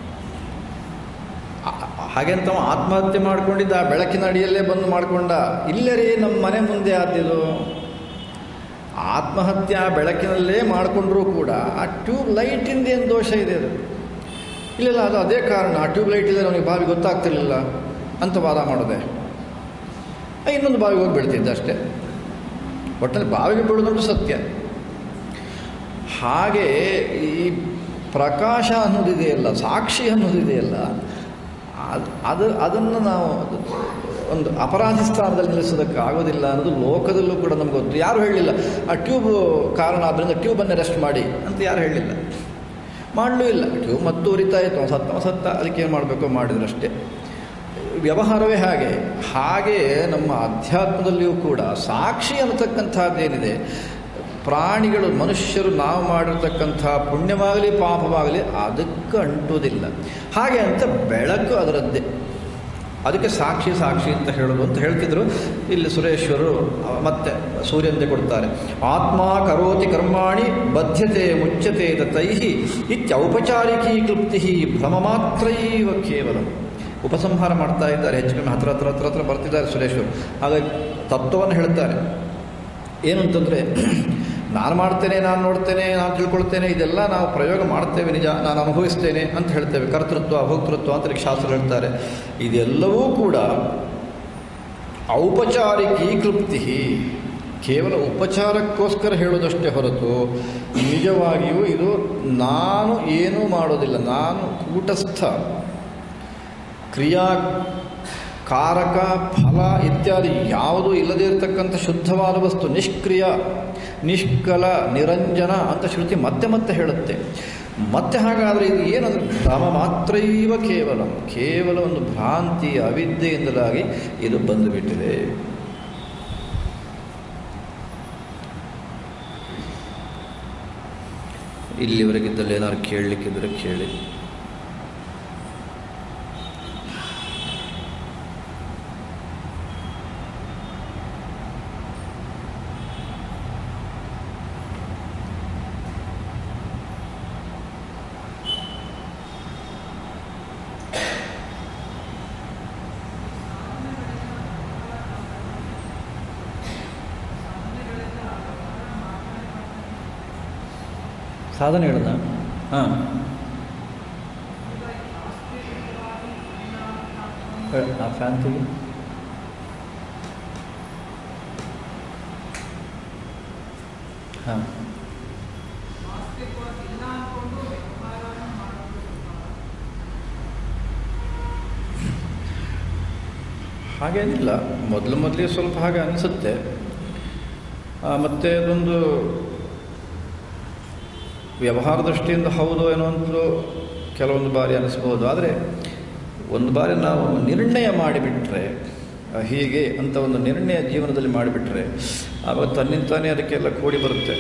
ಆ- ಹಾಗೆಂತ ಅವ ಆತ್ಮಹತ್ಯೆ ಮಾಡ್ಕೊಂಡಿದ್ದ ಆ ಬೆಳಕಿನ ಅಡಿಯಲ್ಲೇ ಬಂದು ಮಾಡ್ಕೊಂಡ ಇಲ್ಲೇ ರೀ ನಮ್ಮ ಮನೆ ಮುಂದೆ ಆದಿದು ಆತ್ಮಹತ್ಯೆ ಆ ಬೆಳಕಿನಲ್ಲೇ ಮಾಡಿಕೊಂಡ್ರೂ ಕೂಡ ಆ ಟ್ಯೂಬ್ ಲೈಟಿಂದ ಏನು ದೋಷ ಇದೆ ಅದು ಇಲ್ಲ ಅದು ಅದೇ ಕಾರಣ ಆ ಟ್ಯೂಬ್ ಲೈಟ್ ಇಲ್ಲದೆ ಅವನಿಗೆ ಬಾವಿ ಗೊತ್ತಾಗ್ತಿರ್ಲಿಲ್ಲ ಅಂತ ವಾದ ಮಾಡಿದೆ ಇನ್ನೊಂದು ಬಾವಿಗೆ ಹೋಗಿ ಬೀಳ್ತಿದ್ದ ಅಷ್ಟೇ ಒಟ್ಟಲ್ಲಿ ಬಾವಿಗೆ ಬೀಳೋದಂತೂ ಸತ್ಯ ಹಾಗೆ ಈ ಪ್ರಕಾಶ ಅನ್ನೋದಿದೆಯಲ್ಲ ಸಾಕ್ಷಿ ಅನ್ನೋದಿದೆಯಲ್ಲ ಅದು ಅದು ಅದನ್ನು ನಾವು ಒಂದು ಅಪರಾಧಿ ಸ್ಥಾನದಲ್ಲಿ ನಿಲ್ಲಿಸೋದಕ್ಕೆ ಆಗೋದಿಲ್ಲ ಅನ್ನೋದು ಲೋಕದಲ್ಲೂ ಕೂಡ ನಮ್ಗೆ ಗೊತ್ತು ಯಾರು ಹೇಳಲಿಲ್ಲ ಆ ಟ್ಯೂಬ್ ಕಾರಣ ಆದ್ದರಿಂದ ಟ್ಯೂಬನ್ನು ರೆಸ್ಟ್ ಮಾಡಿ ಅಂತ ಯಾರು ಹೇಳಲಿಲ್ಲ ಮಾಡಲೂ ಇಲ್ಲ ಟ್ಯೂಬ್ ಮತ್ತು ಉರಿತಾ ಇತ್ತು ಅವ್ನು ಸತ್ತ ಅವ್ನು ಸತ್ತ ಅದಕ್ಕೆ ಏನು ಮಾಡಬೇಕೋ ಮಾಡಿದ್ರು ಅಷ್ಟೇ ವ್ಯವಹಾರವೇ ಹಾಗೆ ಹಾಗೆ ನಮ್ಮ ಅಧ್ಯಾತ್ಮದಲ್ಲಿಯೂ ಕೂಡ ಸಾಕ್ಷಿ ಅನ್ನತಕ್ಕಂಥದ್ದೇನಿದೆ ಪ್ರಾಣಿಗಳು ಮನುಷ್ಯರು ನಾವು ಮಾಡಿರ್ತಕ್ಕಂಥ ಪುಣ್ಯವಾಗಲಿ ಪಾಪವಾಗಲಿ ಅದಕ್ಕೆ ಅಂಟುವುದಿಲ್ಲ ಹಾಗೆ ಅಂತ ಬೆಳಕು ಅದರದ್ದೇ ಅದಕ್ಕೆ ಸಾಕ್ಷಿ ಸಾಕ್ಷಿ ಅಂತ ಹೇಳೋದು ಅಂತ ಹೇಳ್ತಿದ್ರು ಇಲ್ಲಿ ಸುರೇಶ್ವರು ಮತ್ತೆ ಸೂರ್ಯಂತೆ ಕೊಡ್ತಾರೆ ಆತ್ಮ ಕರೋತಿ ಕರ್ಮಾಣಿ ಬದ್ಧತೆ ಮುಚ್ಚತೆ ತೈಹಿ ಇತ್ಯೌಪಚಾರಿಕೀ ಕ್ಲುಪ್ತಿ ಭ್ರಮ ಮಾತ್ರೈವ ಕೇವಲ ಉಪಸಂಹಾರ ಮಾಡ್ತಾ ಇದ್ದಾರೆ ಹೆಚ್ಚು ಕಮ್ಮಿ ಹತ್ರ ಹತ್ರ ಹತ್ರ ಹತ್ರ ಬರ್ತಿದ್ದಾರೆ ಸುರೇಶ್ವರು ಹಾಗಾಗಿ ತತ್ವವನ್ನು ಹೇಳ್ತಾರೆ ಏನು ಅಂತಂದರೆ ನಾನು ಮಾಡ್ತೇನೆ ನಾನು ನೋಡ್ತೇನೆ ನಾನು ತಿಳ್ಕೊಳ್ತೇನೆ ಇದೆಲ್ಲ ನಾವು ಪ್ರಯೋಗ ಮಾಡ್ತೇವೆ ನಿಜ ನಾನು ಅನುಭವಿಸ್ತೇನೆ ಅಂತ ಹೇಳ್ತೇವೆ ಕರ್ತೃತ್ವ ಭೋಕ್ತೃತ್ವ ಅಂತ ಇದಕ್ಕೆ ಶಾಸ್ತ್ರ ಹೇಳ್ತಾರೆ ಇದೆಲ್ಲವೂ ಕೂಡ ಔಪಚಾರಿಕೀ ಕ್ಲುಪ್ತಿ ಕೇವಲ ಉಪಚಾರಕ್ಕೋಸ್ಕರ ಹೇಳೋದಷ್ಟೇ ಹೊರತು ನಿಜವಾಗಿಯೂ ಇದು ನಾನು ಏನೂ ಮಾಡೋದಿಲ್ಲ ನಾನು ಕೂಟಸ್ಥ ಕ್ರಿಯಾ ಕಾರಕ ಫಲ ಇತ್ಯಾದಿ ಯಾವುದೂ ಇಲ್ಲದೇ ಇರತಕ್ಕಂಥ ಶುದ್ಧವಾದ ವಸ್ತು ನಿಷ್ಕ್ರಿಯ ನಿಷ್ಕಲ ನಿರಂಜನ ಅಂತ ಶ್ರುತಿ ಮತ್ತೆ ಮತ್ತೆ ಹೇಳುತ್ತೆ ಮತ್ತೆ ಹಾಗಾದರೆ ಇದು ಏನಂದ್ರೆ ಭ್ರಮ ಮಾತ್ರೈವ ಕೇವಲ ಕೇವಲ ಒಂದು ಭ್ರಾಂತಿ ಅವಿದ್ಯೆಯಿಂದಲಾಗಿ ಇದು ಬಂದುಬಿಟ್ಟಿದೆ ಇಲ್ಲಿವರೆಗಿದ್ದಲ್ಲಿ ಏನಾದ್ರು ಕೇಳಲಿಕ್ಕಿದ್ರೆ ಕೇಳಿ ಸಾಧನೆಗಳನ್ನ ಹಾಂ ಆ ಫ್ಯಾನ್ ತೆಗಿ ಹಾಂ ಹಾಗೇನಿಲ್ಲ ಮೊದಲು ಮೊದಲಿಗೆ ಸ್ವಲ್ಪ ಹಾಗೆ ಅನಿಸುತ್ತೆ ಆ, ಮತ್ತೆ ಅದೊಂದು ವ್ಯವಹಾರ ದೃಷ್ಟಿಯಿಂದ ಹೌದು ಏನೋ ಅಂತಲೂ ಕೆಲವೊಂದು ಬಾರಿ ಅನಿಸ್ಬೋದು ಆದರೆ ಒಂದು ಬಾರಿ ನಾವು ನಿರ್ಣಯ ಮಾಡಿಬಿಟ್ರೆ ಆ, ಹೀಗೆ ಅಂತ ಒಂದು ನಿರ್ಣಯ ಜೀವನದಲ್ಲಿ ಮಾಡಿಬಿಟ್ರೆ ಆವಾಗ ತನ್ನಿಂತಾನೇ ಅದಕ್ಕೆಲ್ಲ ಕೂಡಿ ಬರುತ್ತೆ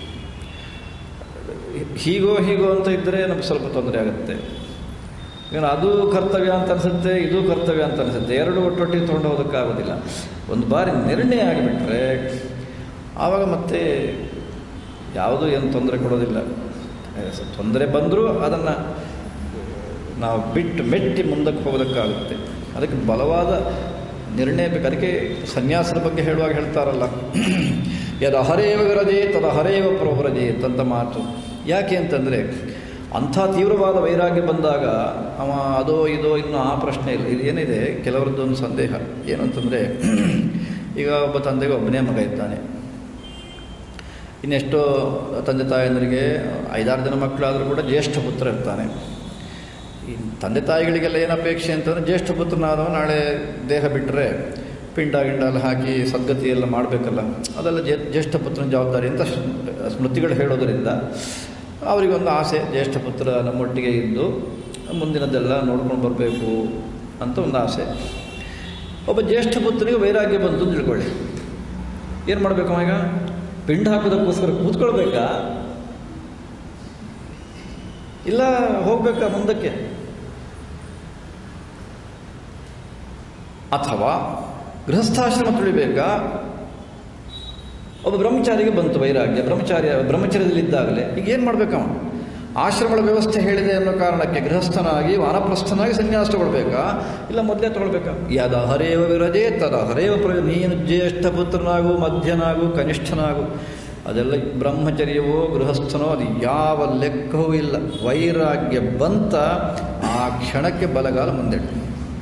ಹೀಗೋ ಹೀಗೋ ಅಂತ ಇದ್ದರೆ ನಮ್ಗೆ ಸ್ವಲ್ಪ ತೊಂದರೆ ಆಗುತ್ತೆ ಏನು ಅದು ಕರ್ತವ್ಯ ಅಂತ ಅನಿಸುತ್ತೆ ಇದು ಕರ್ತವ್ಯ ಅಂತ ಅನಿಸುತ್ತೆ ಎರಡು ಒಟ್ಟೊಟ್ಟಿಗೆ ತೊಗೊಂಡು ಹೋಗೋದಕ್ಕಾಗೋದಿಲ್ಲ ಒಂದು ಬಾರಿ ನಿರ್ಣಯ ಆಗಿಬಿಟ್ರೆ ಆವಾಗ ಮತ್ತೆ ಯಾವುದೂ ಏನು ತೊಂದರೆ ಕೊಡೋದಿಲ್ಲ ತೊಂದರೆ ಬಂದರೂ ಅದನ್ನು ನಾವು ಬಿಟ್ಟು ಮೆಟ್ಟಿ ಮುಂದಕ್ಕೆ ಹೋಗೋದಕ್ಕಾಗುತ್ತೆ ಅದಕ್ಕೆ ಬಲವಾದ ನಿರ್ಣಯ ಬೇಕು ಅದಕ್ಕೆ ಸನ್ಯಾಸದ ಬಗ್ಗೆ ಹೇಳುವಾಗ ಹೇಳ್ತಾರಲ್ಲ ಯದ ಹರೇವ ವಿರಜೆ ತದ ಹರೇವ ಪ್ರವ್ರಜೆ ಅಂತ ಮಾತು ಯಾಕೆ ಅಂತಂದರೆ ಅಂಥ ತೀವ್ರವಾದ ವೈರಾಗ್ಯ ಬಂದಾಗ ಅವ ಅದೋ ಇದೋ ಇನ್ನೂ ಆ ಪ್ರಶ್ನೆ ಇಲ್ಲ ಇದು ಏನಿದೆ ಕೆಲವರದ್ದು ಒಂದು ಸಂದೇಹ ಏನಂತಂದರೆ ಈಗ ಒಬ್ಬ ತಂದೆಗೆ ಒಬ್ಬನೇ ಮಗ ಇದ್ದಾನೆ ಇನ್ನೆಷ್ಟೋ ತಂದೆ ತಾಯಂದರಿಗೆ ಐದಾರು ಜನ ಮಕ್ಕಳಾದರೂ ಕೂಡ ಜ್ಯೇಷ್ಠ ಪುತ್ರ ಇರ್ತಾನೆ ಈ ತಂದೆ ತಾಯಿಗಳಿಗೆಲ್ಲ ಏನು ಅಪೇಕ್ಷೆ ಅಂತಂದರೆ ಜ್ಯೇಷ್ಠ ಪುತ್ರನಾದವ ನಾಳೆ ದೇಹ ಬಿಟ್ಟರೆ ಪಿಂಡ ಗಿಂಡ ಎಲ್ಲ ಹಾಕಿ ಸದ್ಗತಿ ಎಲ್ಲ ಮಾಡಬೇಕಲ್ಲ ಅದೆಲ್ಲ ಜೇ ಜ್ಯೇಷ್ಠ ಪುತ್ರನ ಜವಾಬ್ದಾರಿ ಅಂತ ಸ್ಮ- ಸ್ಮೃತಿಗಳು ಹೇಳೋದರಿಂದ ಅವರಿಗೊಂದು ಆಸೆ ಜ್ಯೇಷ್ಠ ಪುತ್ರ ನಮ್ಮೊಟ್ಟಿಗೆ ಇದ್ದು ಮುಂದಿನದೆಲ್ಲ ನೋಡ್ಕೊಂಡು ಬರಬೇಕು ಅಂತ ಒಂದು ಆಸೆ ಒಬ್ಬ ಜ್ಯೇಷ್ಠ ಪುತ್ರನಿಗೆ ವೈರಾಗ್ಯ ಬಂತು ಅಂತ ತಿಳ್ಕೊಳ್ಳಿ ಏನು ಮಾಡಬೇಕು ಈಗ ಪಿಂಡ ಹಾಕೋದಕ್ಕೋಸ್ಕರ ಕೂತ್ಕೊಳ್ಬೇಕಾ ಇಲ್ಲ ಹೋಗ್ಬೇಕಾ ಮುಂದಕ್ಕೆ ಅಥವಾ ಗೃಹಸ್ಥಾಶ್ರಮ ತುಳಿಬೇಕಾ ಒಬ್ಬ ಬ್ರಹ್ಮಚಾರಿಗೆ ಬಂತು ವೈರಾಗ್ಯ ಬ್ರಹ್ಮಚಾರ್ಯ ಬ್ರಹ್ಮಚರ್ಯದಲ್ಲಿದ್ದಾಗಲೇ ಈಗ ಏನು ಮಾಡ್ಬೇಕವ ಆಶ್ರಮಗಳ ವ್ಯವಸ್ಥೆ ಹೇಳಿದೆ ಅನ್ನೋ ಕಾರಣಕ್ಕೆ ಗೃಹಸ್ಥನಾಗಿ ವಾನಪ್ರಸ್ಥನಾಗಿ ಸನ್ಯಾಸ ತಗೊಳ್ಬೇಕಾ ಇಲ್ಲ ಮೊದಲೇ ತಗೊಳ್ಬೇಕಾ ಯದ ಹರೇವ ವಿರಜೆ ತದ ಹರೇವ ಪ್ರ ನೀನು ಜ್ಯೇಷ್ಠ ಪುತ್ರನಾಗು ಮಧ್ಯನಾಗು ಕನಿಷ್ಠನಾಗು ಅದೆಲ್ಲ ಬ್ರಹ್ಮಚರ್ಯವೋ ಗೃಹಸ್ಥನೋ ಅದು ಯಾವ ಲೆಕ್ಕವೂ ಇಲ್ಲ ವೈರಾಗ್ಯ ಬಂತ ಆ ಕ್ಷಣಕ್ಕೆ ಬಲಗಾಲ ಮುಂದೆಡು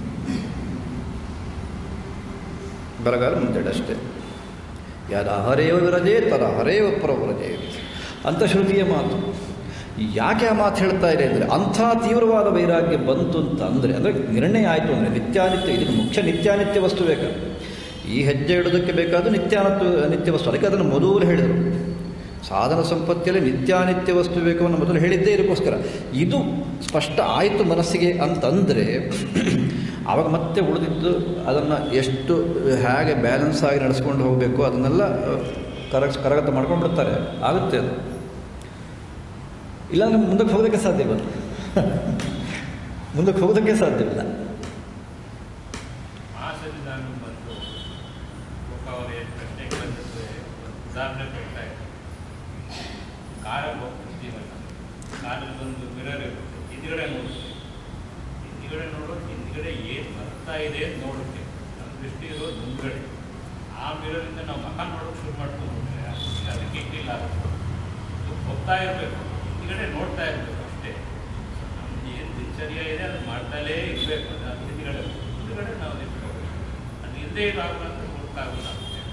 ಬಲಗಾಲ ಮುಂದೆಡು ಅಷ್ಟೇ ಯದ ಹರೇವ ವಿರಜೆ ತದ ಹರೇವ ಪ್ರವ್ರಜೆ ಅಂತ ಶ್ರುತಿಯ ಮಾತು ಯಾಕೆ ಆ ಮಾತು ಹೇಳ್ತಾ ಇದೆ ಅಂದರೆ ಅಂಥ ತೀವ್ರವಾದ ವೈರಾಗ್ಯ ಬಂತು ಅಂತ ಅಂದರೆ ಅಂದರೆ ನಿರ್ಣಯ ಆಯಿತು ಅಂದರೆ ನಿತ್ಯಾನಿತ್ಯ ಇದಕ್ಕೆ ಮುಖ್ಯ ನಿತ್ಯಾನಿತ್ಯ ವಸ್ತು ಬೇಕಾ ಈ ಹೆಜ್ಜೆ ಇಡೋದಕ್ಕೆ ಬೇಕಾದ ನಿತ್ಯಾನಿತ್ಯ ನಿತ್ಯ ವಸ್ತು ಅದಕ್ಕೆ ಅದನ್ನು ಮೊದಲು ಹೇಳಿದರು ಸಾಧನ ಸಂಪತ್ತಿಯಲ್ಲಿ ನಿತ್ಯಾನಿತ್ಯ ವಸ್ತು ಬೇಕು ಅನ್ನೋ ಮೊದಲು ಹೇಳಿದ್ದೇ ಇದಕ್ಕೋಸ್ಕರ ಇದು ಸ್ಪಷ್ಟ ಆಯಿತು ಮನಸ್ಸಿಗೆ ಅಂತಂದರೆ ಆವಾಗ ಮತ್ತೆ ಉಳಿದಿದ್ದು ಅದನ್ನು ಎಷ್ಟು ಹೇಗೆ ಬ್ಯಾಲೆನ್ಸ್ ಆಗಿ ನಡೆಸ್ಕೊಂಡು ಹೋಗಬೇಕು ಅದನ್ನೆಲ್ಲ ಕರಗ ಕರಗತ ಮಾಡ್ಕೊಂಡು ಬಿಡ್ತಾರೆ ಆಗುತ್ತೆ ಅದು ಇಲ್ಲಾಂದ್ರೆ ಮುಂದಕ್ಕೆ ಹೋಗೋದಕ್ಕೆ ಸಾಧ್ಯವಿಲ್ಲ ಮುಂದಕ್ಕೆ ಹೋಗೋದಕ್ಕೆ ಸಾಧ್ಯವಿಲ್ಲ ಆ ಸರಿ ನಾನು ಬಂದು ಅವರು ಏನು ಪ್ರಶ್ನೆ ಕೇಳಿದ್ರೆ ಉದಾಹರಣೆ ಕೊಡ್ತಾ ಇದ್ದೆ ಕಾರಲ್ಲಿ ಹೋಗ್ತಿರ್ತೀವಲ್ಲ ಕಾರಲ್ಲಿ ಬಂದು ಮಿರರ್ ಇರುತ್ತೆ ಹಿಂದ್ಗಡೆ ನೋಡುತ್ತೆ ಹಿಂದ್ಗಡೆ ನೋಡೋದು ಹಿಂದ್ಗಡೆ ಏನು ಬರ್ತಾ ಇದೆ ಅಂತ ನೋಡುತ್ತೆ ನಮ್ಮ ದೃಷ್ಟಿ ಇರೋದು ಮುಂದ್ಗಡೆ ಆ ಮಿರರಿಂದ ನಾವು ಮಕ ನೋಡೋಕೆ ಶುರು ಮಾಡ್ಕೊಂಡ್ಬಿಟ್ರೆ ಅದಕ್ಕೆ ಇಟ್ಟಿಲ್ಲ ಹೋಗ್ತಾ ಇರಬೇಕು ಹಿಂದ್ಗಡೆ ನೋಡ್ತಾ ಇರಬೇಕು ಅಷ್ಟೇ ನಮ್ದು ಏನು ದಿನಚರ್ಯ ಇದೆ ಅದು ಮಾಡ್ತಾಲೇ ಇರಬೇಕು ಅದು ಅದು ಹಿಂದ್ಗಡೆ ಹಿಂದ್ಗಡೆ ನಾವು ನಿಂತ್ಕೋಬೇಕು ಅದು ಹಿಂದೆ ಇರೋಲ್ಲ ಅಂದ್ರೆ ಹುಡುಕಾಗಲ್ಲ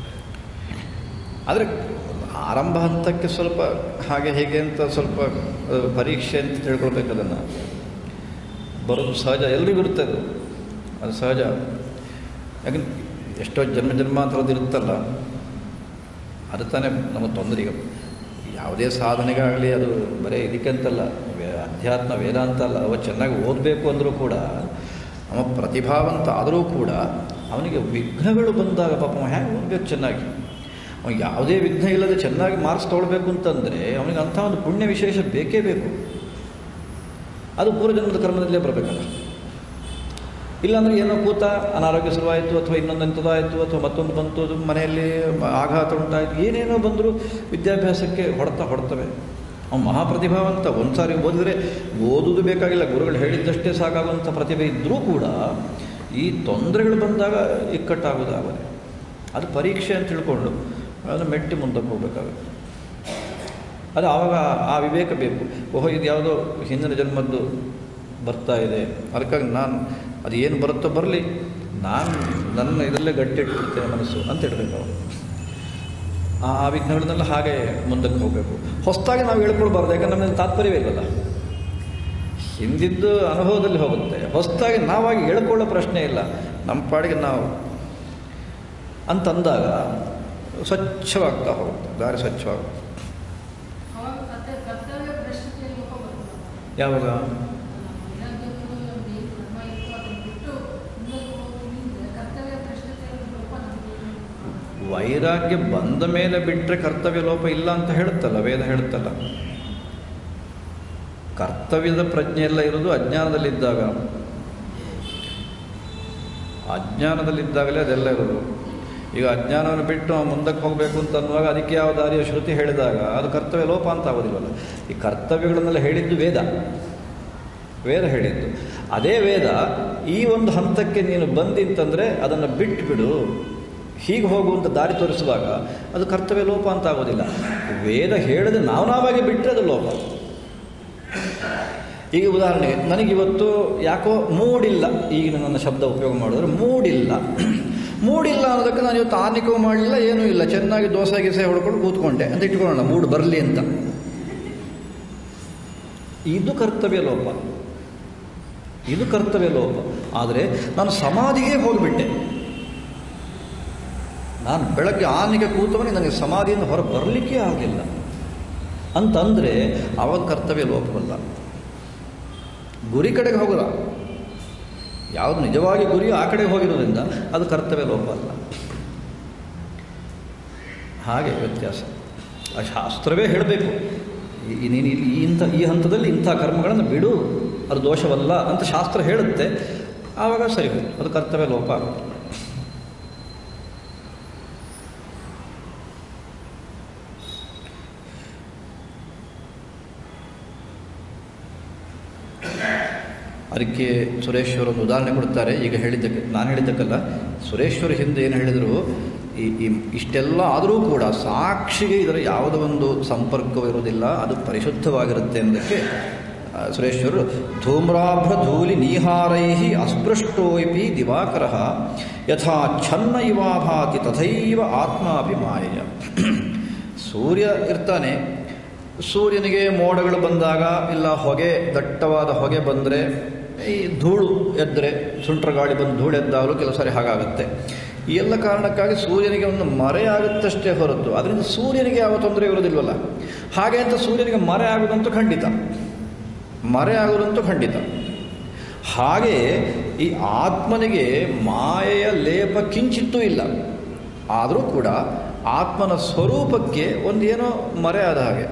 ಆದರೆ ಆರಂಭ ಹಂತಕ್ಕೆ ಸ್ವಲ್ಪ ಹಾಗೆ ಹೇಗೆ ಅಂತ ಸ್ವಲ್ಪ ಆ, ಪರೀಕ್ಷೆ ಅಂತ ತಿಳ್ಕೊಳ್ಬೇಕು ಅದನ್ನು ಬರೋದು ಸಹಜ ಎಲ್ರಿಗೂ ಇರುತ್ತೆ ಅದು ಅದು ಸಹಜ ಯಾಕಂದ್ರೆ ಎಷ್ಟೋ ಜನ್ಮ ಜನ್ಮಾಂತರದ್ದು ಇರುತ್ತಲ್ಲ ಅದು ತಾನೇ ನಮಗೆ ತೊಂದರೆ ಈಗ ಯಾವುದೇ ಸಾಧನೆಗಾಗಲಿ ಅದು ಬರೀ ಇದಕ್ಕಂತಲ್ಲ ವೇ- ಅಧ್ಯಾತ್ಮ ವೇದಾಂತ ಅಲ್ಲ ಅವ ಚೆನ್ನಾಗಿ ಓದಬೇಕು ಅಂದರೂ ಕೂಡ ಅವ ಪ್ರತಿಭಾವಂತ ಆದರೂ ಕೂಡ ಅವನಿಗೆ ವಿಘ್ನಗಳು ಬಂದಾಗ ಪಾಪ ಅವ ಹೇಗೆ ಓದಬೇಕು ಚೆನ್ನಾಗಿ ಅವನಿಗೆ ಯಾವುದೇ ವಿಘ್ನ ಇಲ್ಲದೆ ಚೆನ್ನಾಗಿ ಮಾರ್ಕ್ಸ್ ತೊಗೊಳ್ಬೇಕು ಅಂತಂದರೆ ಅವನಿಗೆ ಅಂಥ ಒಂದು ಪುಣ್ಯ ವಿಶೇಷ ಬೇಕೇ ಬೇಕು ಅದು ಪೂರ್ವಜನ್ಮದ ಕರ್ಮದಲ್ಲೇ ಬರಬೇಕಲ್ಲ ಇಲ್ಲಾಂದ್ರೆ ಏನೋ ಕೂತ ಅನಾರೋಗ್ಯ ಶುರುವಾಯಿತು ಅಥವಾ ಇನ್ನೊಂದು ಎಂಥದಾಯಿತು ಅಥವಾ ಮತ್ತೊಂದು ಬಂತು ಅದು ಮನೆಯಲ್ಲಿ ಆಘಾತ ಉಂಟಾಯಿತು ಏನೇನೋ ಬಂದರೂ ವಿದ್ಯಾಭ್ಯಾಸಕ್ಕೆ ಹೊಡೆತ ಹೊಡ್ತವೆ ಅವ್ನು ಮಹಾಪ್ರತಿಭಾವಂತ ಒಂದು ಸಾರಿ ಓದಿದರೆ ಓದುವುದು ಬೇಕಾಗಿಲ್ಲ ಗುರುಗಳು ಹೇಳಿದ್ದಷ್ಟೇ ಸಾಕಾಗುವಂಥ ಪ್ರತಿಭೆ ಇದ್ದರೂ ಕೂಡ ಈ ತೊಂದರೆಗಳು ಬಂದಾಗ ಇಕ್ಕಟ್ಟಾಗೋದಾಗದೆ ಅದು ಪರೀಕ್ಷೆ ಅಂತ ತಿಳ್ಕೊಂಡು ಅದನ್ನು ಮೆಟ್ಟಿ ಮುಂದಕ್ಕೆ ಹೋಗಬೇಕಾಗುತ್ತೆ ಅದು ಆವಾಗ ಆ ವಿವೇಕ ಬೇಕು ಓಹೋ ಇದು ಯಾವುದೋ ಹಿಂದಿನ ಜನ್ಮದ್ದು ಬರ್ತಾ ಇದೆ ಅದಕ್ಕಾಗಿ ನಾನು ಅದು ಏನು ಬರುತ್ತೋ ಬರಲಿ ನಾನು ನನ್ನ ಇದರಲ್ಲೇ ಗಟ್ಟಿ ಇಟ್ಬಿಡ್ತೇನೆ ಮನಸ್ಸು ಅಂತ ಇಡಬೇಕು ಅವರು ಆ ಆ ವಿಘ್ನಗಳನ್ನೆಲ್ಲ ಹಾಗೆ ಮುಂದಕ್ಕೆ ಹೋಗಬೇಕು ಹೊಸದಾಗಿ ನಾವು ಹೇಳ್ಕೊಳ್ಬಾರ್ದು ಯಾಕಂದ್ರೆ ನಮಗೆ ತಾತ್ಪರ್ಯವೇ ಇಲ್ವಲ್ಲ ಹಿಂದಿದ್ದು ಅನುಭವದಲ್ಲಿ ಹೋಗುತ್ತೆ ಹೊಸದಾಗಿ ನಾವಾಗಿ ಹೇಳ್ಕೊಳ್ಳೋ ಪ್ರಶ್ನೆ ಇಲ್ಲ ನಮ್ಮ ಪಾಡಿಗೆ ನಾವು ಅಂತಂದಾಗ ಸ್ವಚ್ಛವಾಗ್ತಾ ಹೋಗುತ್ತೆ ದಾರಿ ಸ್ವಚ್ಛವಾಗುತ್ತೆ ಅವಾಗ ಕರ್ತ- ಕರ್ತವ್ಯ ಭ್ರಷ್ಟತೆಯ ಲೋಪ ಬರ್ತದೆ. ಯಾವಾಗ ವೈರಾಗ್ಯಕ್ಕೂ ಒಂದು ಏನು ಧರ್ಮ ಇತ್ತು ಅದನ್ನು ಬಿಟ್ಟು ಮುಂದಕ್ಕೆ ಹೋಗ್ತೀನಿ ಅಂದ್ರೆ ಕರ್ತವ್ಯ ಭ್ರಷ್ಟತೆಯ ಲೋಪ ನಮಗೆ ವೈರಾಗ್ಯ ಬಂದ ಮೇಲೆ ಬಿಟ್ಟರೆ ಕರ್ತವ್ಯ ಲೋಪ ಇಲ್ಲ ಅಂತ ಹೇಳುತ್ತಲ್ಲ ವೇದ ಹೇಳುತ್ತಲ್ಲ ಕರ್ತವ್ಯದ ಪ್ರಜ್ಞೆ ಎಲ್ಲ ಇರೋದು ಅಜ್ಞಾನದಲ್ಲಿದ್ದಾಗ ಅಜ್ಞಾನದಲ್ಲಿದ್ದಾಗಲೇ ಅದೆಲ್ಲ ಇರೋದು ಈಗ ಅಜ್ಞಾನವನ್ನು ಬಿಟ್ಟು ನಾವು ಮುಂದಕ್ಕೆ ಹೋಗಬೇಕು ಅಂತ ಅನ್ನುವಾಗ ಅದಕ್ಕೆ ಯಾವ ದಾರಿಯ ಶ್ರುತಿ ಹೇಳಿದಾಗ ಅದು ಕರ್ತವ್ಯ ಲೋಪ ಅಂತ ಆಗೋದಿಲ್ಲಲ್ಲ ಈ ಕರ್ತವ್ಯಗಳನ್ನೆಲ್ಲ ಹೇಳಿದ್ದು ವೇದ ವೇದ ಹೇಳಿದ್ದು ಅದೇ ವೇದ ಈ ಒಂದು ಹಂತಕ್ಕೆ ನೀನು ಬಂದಿಂತಂದರೆ ಅದನ್ನು ಬಿಟ್ಟುಬಿಡು ಹೀಗೆ ಹೋಗುವಂಥ ದಾರಿ ತೋರಿಸುವಾಗ ಅದು ಕರ್ತವ್ಯ ಲೋಪ ಅಂತ ಆಗೋದಿಲ್ಲ ವೇದ ಹೇಳದೆ ನಾವು ನಾವಾಗಿ ಬಿಟ್ಟರೆ ಅದು ಲೋಪ ಈಗ ಉದಾಹರಣೆಗೆ ನನಗಿವತ್ತು ಯಾಕೋ ಮೂಡಿಲ್ಲ ಈಗಿನ ನನ್ನ ಶಬ್ದ ಉಪಯೋಗ ಮಾಡಿದ್ರೆ ಮೂಡಿಲ್ಲ ಮೂಡಿಲ್ಲ ಅನ್ನೋದಕ್ಕೆ ನಾನು ಇವತ್ತು ಆನಿಕವೂ ಮಾಡಲಿಲ್ಲ ಏನೂ ಇಲ್ಲ ಚೆನ್ನಾಗಿ ದೋಸೆ ಗೀಸೆ ಹೊಡ್ಕೊಂಡು ಕೂತ್ಕೊಂಡೆ ಅಂತ ಇಟ್ಕೊಳ್ಳೋಣ ಮೂಡ್ ಬರಲಿ ಅಂತ ಇದು ಕರ್ತವ್ಯ ಲೋಪ ಇದು ಕರ್ತವ್ಯ ಲೋಪ ಆದರೆ ನಾನು ಸಮಾಧಿಗೆ ಹೋಗಿಬಿಟ್ಟೆ ನಾನು ಬೆಳಗ್ಗೆ ಆನಿಗೆ ಕೂತವನಿಗೆ ನನಗೆ ಸಮಾಧಿಯಿಂದ ಹೊರ ಬರಲಿಕ್ಕೆ ಆಗಲಿಲ್ಲ ಅಂತಂದರೆ ಅವಾಗ ಕರ್ತವ್ಯ ಲೋಪವಲ್ಲ ಗುರಿ ಕಡೆಗೆ ಹೋಗಲ್ಲ ಯಾವುದು ನಿಜವಾಗಿ ಗುರಿ ಆ ಕಡೆಗೆ ಹೋಗಿರೋದ್ರಿಂದ ಅದು ಕರ್ತವ್ಯ ಲೋಪ ಅಲ್ಲ ಹಾಗೆ ವ್ಯತ್ಯಾಸ ಆ ಶಾಸ್ತ್ರವೇ ಹೇಳಬೇಕು ಈ- ನೀನು ಇಲ್ಲಿ ಈ ಇಂಥ ಈ ಹಂತದಲ್ಲಿ ಇಂಥ ಕರ್ಮಗಳನ್ನು ಬಿಡು ಅದು ದೋಷವಲ್ಲ ಅಂತ ಶಾಸ್ತ್ರ ಹೇಳುತ್ತೆ ಆವಾಗ ಸರಿ ಹೋಯ್ತು ಅದು ಕರ್ತವ್ಯ ಲೋಪ ಆಗುತ್ತೆ ಅದಕ್ಕೆ ಸುರೇಶ್ವರ ಒಂದು ಉದಾಹರಣೆ ಕೊಡ್ತಾರೆ ಈಗ ಹೇಳಿದ್ದಕ್ಕೆ ನಾನು ಹೇಳಿದ್ದಕ್ಕಲ್ಲ ಸುರೇಶ್ವರ ಹಿಂದೆ ಏನು ಹೇಳಿದರು ಈ ಈ ಇಷ್ಟೆಲ್ಲ ಆದರೂ ಕೂಡ ಸಾಕ್ಷಿಗೆ ಇದರ ಯಾವುದೋ ಒಂದು ಸಂಪರ್ಕವೂ ಇರೋದಿಲ್ಲ ಅದು ಪರಿಶುದ್ಧವಾಗಿರುತ್ತೆ ಅನ್ನೋದಕ್ಕೆ ಆ, ಸುರೇಶ್ವರರು ಧೂಮ್ರಾಭ್ರ ಧೂಲಿ ನೀಹಾರೈ ಅಸ್ಪೃಷ್ಟೋಪಿ ದಿವಾಕರ ಯಥಾ ಛನ್ನ ಇವಾಭಾತಿ ತಥೈವ ಆತ್ಮಾಪಿ ಮಾಯೆಯ ಸೂರ್ಯ ಇರ್ತಾನೆ ಸೂರ್ಯನಿಗೆ ಮೋಡಗಳು ಬಂದಾಗ ಇಲ್ಲ ಹೊಗೆ ದಟ್ಟವಾದ ಹೊಗೆ ಬಂದರೆ ಈ ಧೂಳು ಎದ್ದರೆ ಸುಂಟ್ರ ಗಾಳಿ ಬಂದು ಧೂಳು ಎದ್ದಾಗಲೂ ಕೆಲವು ಸಾರಿ ಹಾಗಾಗುತ್ತೆ ಈ ಎಲ್ಲ ಕಾರಣಕ್ಕಾಗಿ ಸೂರ್ಯನಿಗೆ ಒಂದು ಮರೆಯಾಗುತ್ತಷ್ಟೇ ಹೊರತು ಅದರಿಂದ ಸೂರ್ಯನಿಗೆ ಯಾವ ತೊಂದರೆ ಇರೋದಿಲ್ವಲ್ಲ ಹಾಗೆ ಅಂತ ಸೂರ್ಯನಿಗೆ ಮರೆ ಆಗೋದಂತೂ ಖಂಡಿತ ಮರೆ ಆಗೋದಂತೂ ಖಂಡಿತ ಹಾಗೆ ಈ ಆತ್ಮನಿಗೆ ಮಾಯೆಯ ಲೇಪ ಕಿಂಚಿತ್ತೂ ಇಲ್ಲ ಆದರೂ ಕೂಡ ಆತ್ಮನ ಸ್ವರೂಪಕ್ಕೆ ಒಂದೇನೋ ಮರೆ ಆದ ಹಾಗೆ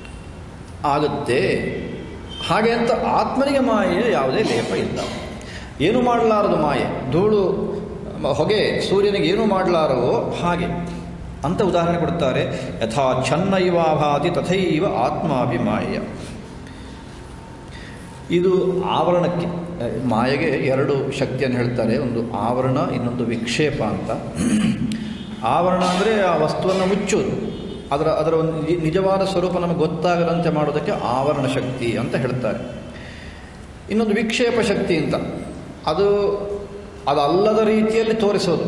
ಆಗುತ್ತೆ ಹಾಗೆ ಅಂತ ಆತ್ಮನಿಗೆ ಮಾಯೆಯ ಯಾವುದೇ ಲೇಪ ಇಲ್ಲ ಏನು ಮಾಡಲಾರದು ಮಾಯೆ ಧೂಳು ಮ- ಹೊಗೆ ಸೂರ್ಯನಿಗೆ ಏನು ಮಾಡಲಾರವೋ ಹಾಗೆ ಅಂತ ಉದಾಹರಣೆ ಕೊಡ್ತಾರೆ ಯಥಾ ಛನ್ನ ಇವಾಭಾತಿ ತಥೈವ ಆತ್ಮಾಭಿ ಮಾಯೆಯ ಇದು ಆವರಣಕ್ಕೆ ಅಹ್, ಮಾಯೆಗೆ ಎರಡು ಶಕ್ತಿಯನ್ನು ಹೇಳ್ತಾರೆ ಒಂದು ಆವರಣ ಇನ್ನೊಂದು ವಿಕ್ಷೇಪ ಅಂತ ಆವರಣ ಅಂದರೆ ಆ ವಸ್ತುವನ್ನು ಮುಚ್ಚುವುದು ಅದರ ಅದರ ಒಂದು ನಿಜ- ನಿಜವಾದ ಸ್ವರೂಪ ನಮಗೆ ಗೊತ್ತಾಗದಂತೆ ಮಾಡೋದಕ್ಕೆ ಆವರಣ ಶಕ್ತಿ ಅಂತ ಹೇಳ್ತಾರೆ ಇನ್ನೊಂದು ವಿಕ್ಷೇಪ ಶಕ್ತಿ ಅಂತ ಅದು ಅದಲ್ಲದ ರೀತಿಯಲ್ಲಿ ತೋರಿಸೋದು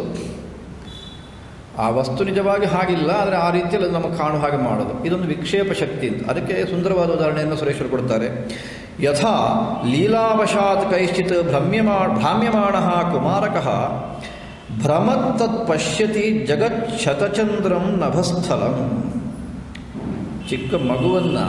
ಆ ವಸ್ತು ನಿಜವಾಗಿ ಹಾಗಿಲ್ಲ ಆದರೆ ಆ ರೀತಿಯಲ್ಲಿ ಅದು ನಮಗೆ ಕಾಣುವ ಹಾಗೆ ಮಾಡೋದು ಇದೊಂದು ವಿಕ್ಷೇಪ ಶಕ್ತಿ ಅಂತ ಅದಕ್ಕೆ ಸುಂದರವಾದ ಉದಾಹರಣೆಯನ್ನು ಸುರೇಶ್ವರು ಕೊಡ್ತಾರೆ ಯಥಾ ಲೀಲಾವಶಾತ್ ಕೈಶ್ಚಿತ್ ಭ್ರಮ್ಯಮಾ ಭ್ರಾಮ್ಯಮಾಣ ಕುಮಾರಕಃ ಭ್ರಮತ್ತತ್ ಪಶ್ಯತಿ ಜಗತ್ ಶತಚಂದ್ರಂ ನಭಸ್ಥಲಂ ಚಿಕ್ಕ ಮಗುವನ್ನು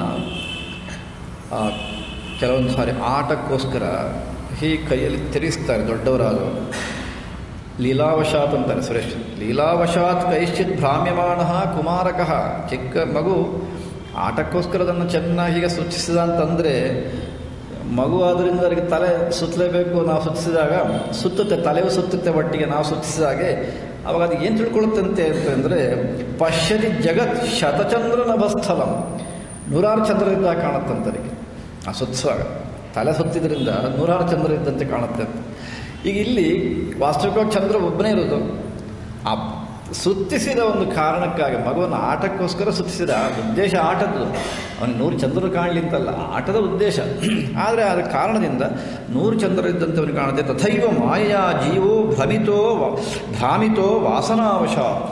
ಕೆಲವೊಂದು ಸಾರಿ ಆಟಕ್ಕೋಸ್ಕರ ಹೀಗೆ ಕೈಯಲ್ಲಿ ತಿರುಗಿಸ್ತಾರೆ ದೊಡ್ಡವರಾದವರು ಲೀಲಾವಶಾತ್ ಅಂತಾರೆ ಸುರೇಶ್ ಲೀಲಾವಶಾತ್ ಕೈಶ್ಚಿತ್ ಭ್ರಾಮ್ಯಮಾಣ ಕುಮಾರಕಃ ಚಿಕ್ಕ ಮಗು ಆಟಕ್ಕೋಸ್ಕರ ಅದನ್ನು ಚೆನ್ನಾಗಿ ಹೀಗೆ ಸೂಚಿಸಿದ ಅಂತಂದರೆ ಮಗು ಆದ್ರಿಂದ ಅದಕ್ಕೆ ತಲೆ ಸುತ್ತಲೇಬೇಕು ನಾವು ಸುತ್ತಿಸಿದಾಗ ಸುತ್ತುತ್ತೆ ತಲೆಯೂ ಸುತ್ತುತ್ತೆ ಒಟ್ಟಿಗೆ ನಾವು ಸುತ್ತಿಸಿದಾಗೆ ಅವಾಗ ಅದು ಏನು ತಿಳ್ಕೊಳ್ಳುತ್ತಂತೆ ಅಂತಂದರೆ ಪಶ್ಯತಿ ಜಗತ್ ಶತಚಂದ್ರ ನಭಸ್ಥಲಂ ನೂರಾರು ಚಂದ್ರ ಇದ್ದಾಗ ಕಾಣುತ್ತಂತೆ ಅದಕ್ಕೆ ಆ ಸುತ್ತಿಸುವಾಗ ತಲೆ ಸುತ್ತಿದ್ರಿಂದ ನೂರಾರು ಚಂದ್ರ ಇದ್ದಂತೆ ಕಾಣುತ್ತೆ ಅಂತ ಈಗ ಇಲ್ಲಿ ವಾಸ್ತವಿಕವಾಗಿ ಚಂದ್ರ ಒಬ್ಬನೇ ಇರೋದು ಆ ಸುತ್ತಿಸಿದ ಒಂದು ಕಾರಣಕ್ಕಾಗಿ ಮಗುವನ್ನು ಆಟಕ್ಕೋಸ್ಕರ ಸುತ್ತಿಸಿದ ಉದ್ದೇಶ ಆಟದ್ದು ಅವನಿಗೆ ನೂರು ಚಂದ್ರರು ಕಾಣಲಿ ಅಂತಲ್ಲ ಆಟದ ಉದ್ದೇಶ ಆದರೆ ಅದರ ಕಾರಣದಿಂದ ನೂರು ಚಂದ್ರ ಇದ್ದಂತೆ ಅವನಿಗೆ ಕಾಣುತ್ತೆ ತಥೈವ ಮಾಯಾ ಜೀವೋ ಭ್ರಮಿತೋ ವ- ಭ್ರಾಮಿತೋ ವಾಸನಾವಶ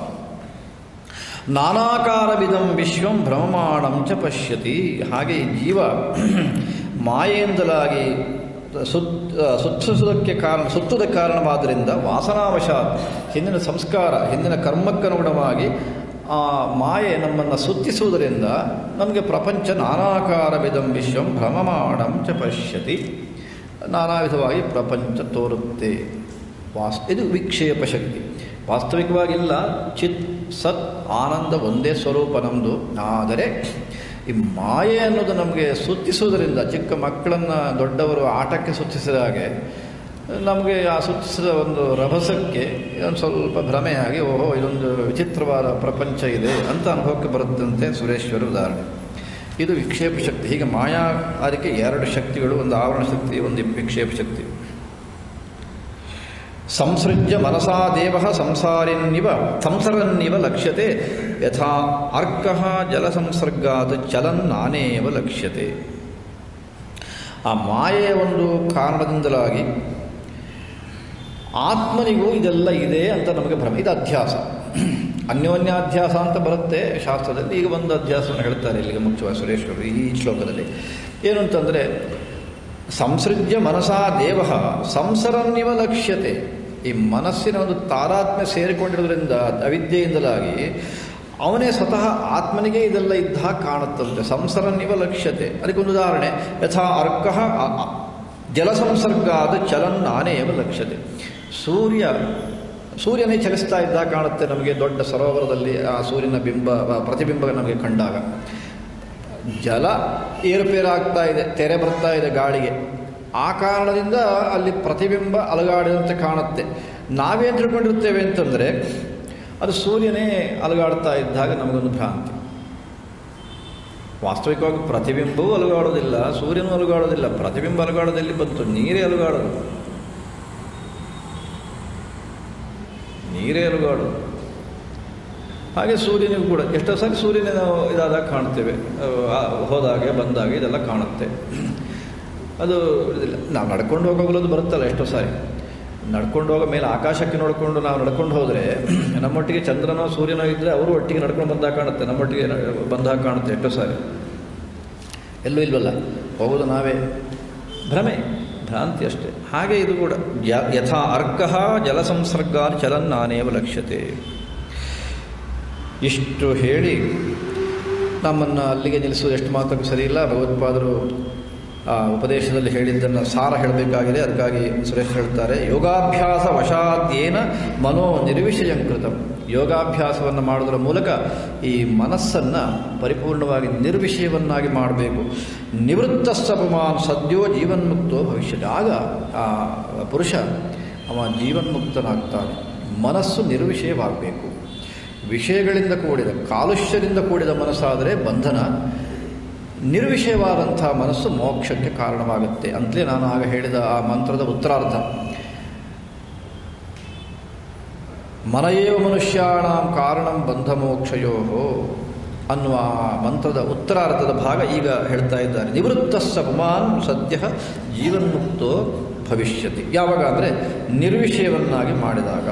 ನಾನಾಕಾರವಿದಂ ವಿಶ್ವಂ ಭ್ರಮಮಾಣಂ ಚ ಪಶ್ಯತಿ ಹಾಗೆ ಈ ಜೀವ ಮಾಯೆಯಿಂದಲಾಗಿ ಸುತ್ ಸುತ್ತಿಸುವುದಕ್ಕೆ ಕಾರಣ ಸುತ್ತುವುದಕ್ಕೆ ಕಾರಣವಾದ್ದರಿಂದ ವಾಸನಾವಶ ಹಿಂದಿನ ಸಂಸ್ಕಾರ ಹಿಂದಿನ ಕರ್ಮಕ್ಕನುಗುಣವಾಗಿ ಆ ಮಾಯೆ ನಮ್ಮನ್ನು ಸುತ್ತಿಸುವುದರಿಂದ ನಮಗೆ ಪ್ರಪಂಚ ನಾನಾಕಾರವಿದಂ ವಿಶ್ವಂ ಭ್ರಮಮಾಣಂ ಚ ಪಶ್ಯತಿ ನಾನಾ ವಿಧವಾಗಿ ಪ್ರಪಂಚ ತೋರುತ್ತೆ ವಾಸ್ ಇದು ವಿಕ್ಷೇಪ ಶಕ್ತಿ ವಾಸ್ತವಿಕವಾಗಿಲ್ಲ ಚಿತ್ ಸತ್ ಆನಂದ ಒಂದೇ ಸ್ವರೂಪ ನಮ್ಮದು ಆದರೆ ಈ ಮಾಯೆ ಅನ್ನೋದು ನಮಗೆ ಸುತ್ತಿಸುವುದರಿಂದ ಚಿಕ್ಕ ಮಕ್ಕಳನ್ನು ದೊಡ್ಡವರು ಆಟಕ್ಕೆ ಸುತ್ತಿಸಿದ ಹಾಗೆ ನಮಗೆ ಆ ಸುತ್ತಿಸಿದ ಒಂದು ರಭಸಕ್ಕೆ ಒಂದು ಸ್ವಲ್ಪ ಭ್ರಮೆಯಾಗಿ ಓಹೋ ಇದೊಂದು ವಿಚಿತ್ರವಾದ ಪ್ರಪಂಚ ಇದೆ ಅಂತ ಅನುಭವಕ್ಕೆ ಬರುತ್ತಂತೆ ಸುರೇಶ್ವರ ಉದಾಹರಣೆ ಇದು ವಿಕ್ಷೇಪ ಶಕ್ತಿ ಹೀಗೆ ಮಾಯಾ ಅದಕ್ಕೆ ಎರಡು ಶಕ್ತಿಗಳು ಒಂದು ಆವರಣ ಶಕ್ತಿ ಒಂದು ವಿಕ್ಷೇಪ ಶಕ್ತಿ ಸಂಸೃಜ್ಯ ಮನಸಾ ದೇವ ಸಂಸಾರಿನ್ನಿವ ಸಂಸರನ್ನಿವ ಲಕ್ಷ್ಯತೆ ಯಥಾ ಅರ್ಕ ಜಲ ಸಂಸರ್ಗಾತ್ ಚಲನ್ ನಾನೇವ ಲಕ್ಷ್ಯತೆ ಆ ಮಾಯೆಯ ಒಂದು ಕಾರಣದಿಂದಲಾಗಿ ಆತ್ಮನಿಗೂ ಇದೆಲ್ಲ ಇದೆ ಅಂತ ನಮಗೆ ಭ್ರಮೆ ಇದು ಅಧ್ಯಾಸ ಅನ್ಯೋನ್ಯಾಧ್ಯಾಸ ಅಂತ ಬರುತ್ತೆ ಶಾಸ್ತ್ರದಲ್ಲಿ ಈಗ ಒಂದು ಅಧ್ಯಾಸವನ್ನು ಹೇಳ್ತಾರೆ ಇಲ್ಲಿಗೆ ಮುಖ್ಯವಾಗಿ ಸುರೇಶ್ವರು ಈ ಶ್ಲೋಕದಲ್ಲಿ ಏನು ಅಂತಂದರೆ ಸಂಸೃಜ್ಯ ಮನಸಾ ದೇವ ಸಂಸರನ್ನಿವ ಲಕ್ಷ್ಯತೆ ಈ ಮನಸ್ಸಿನ ಒಂದು ತಾರಾತ್ಮ್ಯ ಸೇರಿಕೊಂಡಿರೋದ್ರಿಂದ ಅವಿದ್ಯೆಯಿಂದಲಾಗಿ ಅವನೇ ಸ್ವತಃ ಆತ್ಮನಿಗೆ ಇದೆಲ್ಲ ಇದ್ದ ಹಾಗೆ ಕಾಣುತ್ತಂತೆ ಸಂಸರನ್ನಿವ ಲಕ್ಷ್ಯತೆ ಅದಕ್ಕೊಂದು ಉದಾಹರಣೆ ಯಥಾ ಅರ್ಕ ಜಲ ಸಂಸರ್ಗಾದ ಚಲನ್ ನಾನೇವ ಲಕ್ಷ್ಯತೆ ಸೂರ್ಯ ಸೂರ್ಯನೇ ಚಲಿಸ್ತಾ ಇದ್ದ ಕಾಣುತ್ತೆ ನಮಗೆ ದೊಡ್ಡ ಸರೋವರದಲ್ಲಿ ಆ ಸೂರ್ಯನ ಬಿಂಬ ಆ ಪ್ರತಿಬಿಂಬ ನಮಗೆ ಕಂಡಾಗ ಜಲ ಏರುಪೇರಾಗ್ತಾ ಇದೆ ತೆರೆ ಬರ್ತಾ ಇದೆ ಗಾಳಿಗೆ ಆ ಕಾರಣದಿಂದ ಅಲ್ಲಿ ಪ್ರತಿಬಿಂಬ ಅಲಗಾಡಿದಂತೆ ಕಾಣುತ್ತೆ ನಾವೇನು ತಿಳ್ಕೊಂಡಿರ್ತೇವೆ ಅಂತಂದರೆ ಅದು ಸೂರ್ಯನೇ ಅಲಗಾಡ್ತಾ ಇದ್ದಾಗ ನಮಗೊಂದು ಭ್ರಾಂತಿ ವಾಸ್ತವಿಕವಾಗಿ ಪ್ರತಿಬಿಂಬವೂ ಅಲುಗಾಡೋದಿಲ್ಲ ಸೂರ್ಯನೂ ಅಲುಗಾಡೋದಿಲ್ಲ ಪ್ರತಿಬಿಂಬ ಅಲುಗಾಡೋದಲ್ಲಿ ಬಂತು ನೀರೇ ಅಲುಗಾಡೋದು ನೀರೇ ಅಲುಗಾಡೋದು ಹಾಗೆ ಸೂರ್ಯನಿಗೂ ಕೂಡ ಎಷ್ಟೋ ಸಾರಿ ಸೂರ್ಯನ ನಾವು ಇದಾದಾಗ ಕಾಣ್ತೇವೆ ಆ, ಹೋದಾಗೆ ಬಂದಾಗ ಇದೆಲ್ಲ ಕಾಣುತ್ತೆ ಅದು ಇದಿಲ್ಲ ನಾವು ನಡ್ಕೊಂಡು ಹೋಗೋಗ್ಲದು ಬರುತ್ತಲ್ಲ ಎಷ್ಟೋ ಸಾರಿ ನಡ್ಕೊಂಡು ಹೋಗೋ ಮೇಲೆ ಆಕಾಶಕ್ಕೆ ನೋಡಿಕೊಂಡು ನಾವು ನಡ್ಕೊಂಡು ಹೋದರೆ ನಮ್ಮೊಟ್ಟಿಗೆ ಚಂದ್ರನೋ ಸೂರ್ಯನೋ ಇದ್ದರೆ ಅವರು ಒಟ್ಟಿಗೆ ನಡ್ಕೊಂಡು ಬಂದಾಗ ಕಾಣುತ್ತೆ ನಮ್ಮೊಟ್ಟಿಗೆ ನ- ಬಂದಾಗ ಕಾಣುತ್ತೆ ಎಷ್ಟೋ ಸಾರಿ ಎಲ್ಲೂ ಇಲ್ವಲ್ಲ ಹೋಗೋದು ನಾವೇ ಭ್ರಮೆ ಭ್ರಾಂತಿ ಅಷ್ಟೇ ಹಾಗೆ ಇದು ಕೂಡ ಯ- ಯಥಾ ಅರ್ಕ ಜಲ ಸಂಸರ್ಗ ಚಲನ್ ನಾನೇವ ಲಕ್ಷ್ಯತೆ ಇಷ್ಟು ಹೇಳಿ ನಮ್ಮನ್ನು ಅಲ್ಲಿಗೆ ನಿಲ್ಲಿಸೋದು ಎಷ್ಟು ಮಾತ್ರಕ್ಕೂ ಸರಿ ಇಲ್ಲ ಭಗವತ್ಪಾದರು ಆ ಉಪದೇಶದಲ್ಲಿ ಹೇಳಿದ್ದನ್ನು ಸಾರ ಹೇಳಬೇಕಾಗಿದೆ ಅದಕ್ಕಾಗಿ ಸುರೇಶ್ ಹೇಳ್ತಾರೆ ಯೋಗಾಭ್ಯಾಸ ವಶಾದ್ಯೇನ ಮನೋ ನಿರ್ವಿಷಯಂಕೃತ ಯೋಗಾಭ್ಯಾಸವನ್ನು ಮಾಡೋದರ ಮೂಲಕ ಈ ಮನಸ್ಸನ್ನು ಪರಿಪೂರ್ಣವಾಗಿ ನಿರ್ವಿಷಯವನ್ನಾಗಿ ಮಾಡಬೇಕು ನಿವೃತ್ತ ಸಪಮಾನ್ ಸದ್ಯೋ ಜೀವನ್ಮುಕ್ತೋ ಭವಿಷ್ಯದ ಆಗ ಆ ಪುರುಷ ಅವ ಜೀವನ್ಮುಕ್ತನಾಗ್ತಾನೆ ಮನಸ್ಸು ನಿರ್ವಿಷಯವಾಗಬೇಕು ವಿಷಯಗಳಿಂದ ಕೂಡಿದ ಕಾಲುಷ್ಯದಿಂದ ಕೂಡಿದ ಮನಸ್ಸಾದರೆ ಬಂಧನ ನಿರ್ವಿಷಯವಾದಂಥ ಮನಸ್ಸು ಮೋಕ್ಷಕ್ಕೆ ಕಾರಣವಾಗುತ್ತೆ ಅಂತಲೇ ನಾನು ಆಗ ಹೇಳಿದ ಆ ಮಂತ್ರದ ಉತ್ತರಾರ್ಧ ಮನಯೇವ ಮನುಷ್ಯಾಣ ಕಾರಣಂ ಬಂಧ ಮೋಕ್ಷಯೋ ಅನ್ನುವ ಆ ಮಂತ್ರದ ಉತ್ತರಾರ್ಧದ ಭಾಗ ಈಗ ಹೇಳ್ತಾ ಇದ್ದಾರೆ ನಿವೃತ್ತ ಸಪಮಾನ್ ಸದ್ಯ ಜೀವನ್ಮುಕ್ತೋ ಭವಿಷ್ಯತಿ ಯಾವಾಗ ಅಂದರೆ ನಿರ್ವಿಷಯವನ್ನಾಗಿ ಮಾಡಿದಾಗ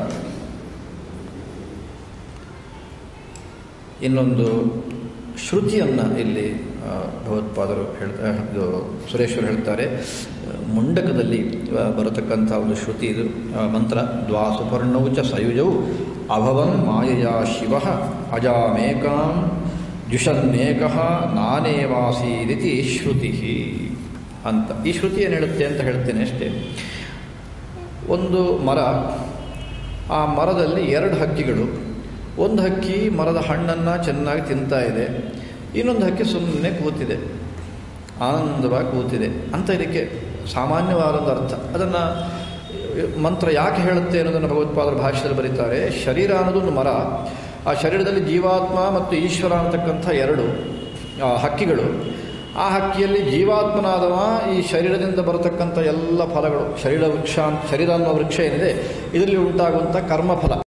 ಇನ್ನೊಂದು ಶ್ರುತಿಯನ್ನು ಇಲ್ಲಿ ಆ, ಭಗವತ್ಪಾದರು ಹೇಳ್ತಾ ಇದು ಸುರೇಶ್ವರು ಹೇಳ್ತಾರೆ ಮುಂಡಕದಲ್ಲಿ ಆ, ಬರತಕ್ಕಂಥ ಒಂದು ಶ್ರುತಿ ಇದು ಆ, ಮಂತ್ರ ದ್ವಾಸುಪರ್ಣೌ ಚ ಸಯುಜೌ ಅಭವನ್ ಮಾಯಯಾ ಶಿವ ಅಜಾಮೇಕಾಂ ಜುಷನ್ನೇಕಃ ನಾನೇವಾಸೀರಿತಿ ಶ್ರುತಿ ಅಂತ ಈ ಶ್ರುತಿ ಏನು ಹೇಳುತ್ತೆ ಅಂತ ಹೇಳ್ತೇನೆ ಅಷ್ಟೇ ಒಂದು ಮರ ಆ ಮರದಲ್ಲಿ ಎರಡು ಹಕ್ಕಿಗಳು ಒಂದು ಹಕ್ಕಿ ಮರದ ಹಣ್ಣನ್ನು ಚೆನ್ನಾಗಿ ತಿಂತಾ ಇದೆ ಇನ್ನೊಂದು ಹಕ್ಕಿ ಸುಮ್ಮನೆ ಕೂತಿದೆ ಆನಂದವಾಗಿ ಕೂತಿದೆ ಅಂತ ಇದಕ್ಕೆ ಸಾಮಾನ್ಯವಾದ ಒಂದು ಅರ್ಥ ಅದನ್ನು ಮಂತ್ರ ಯಾಕೆ ಹೇಳುತ್ತೆ ಅನ್ನೋದನ್ನು ಭಗವತ್ಪಾದರ ಭಾಷೆಯಲ್ಲಿ ಬರೀತಾರೆ ಶರೀರ ಅನ್ನೋದು ಒಂದು ಮರ ಆ ಶರೀರದಲ್ಲಿ ಜೀವಾತ್ಮ ಮತ್ತು ಈಶ್ವರ ಅಂತಕ್ಕಂಥ ಎರಡು ಆ, ಹಕ್ಕಿಗಳು ಆ ಹಕ್ಕಿಯಲ್ಲಿ ಜೀವಾತ್ಮನಾದವ ಈ ಶರೀರದಿಂದ ಬರತಕ್ಕಂಥ ಎಲ್ಲ ಫಲಗಳು ಶರೀರ ವೃಕ್ಷ ಅಂತ ಶರೀರ ಅನ್ನೋ ವೃಕ್ಷ ಏನಿದೆ ಇದರಲ್ಲಿ ಉಂಟಾಗುವಂಥ ಕರ್ಮಫಲ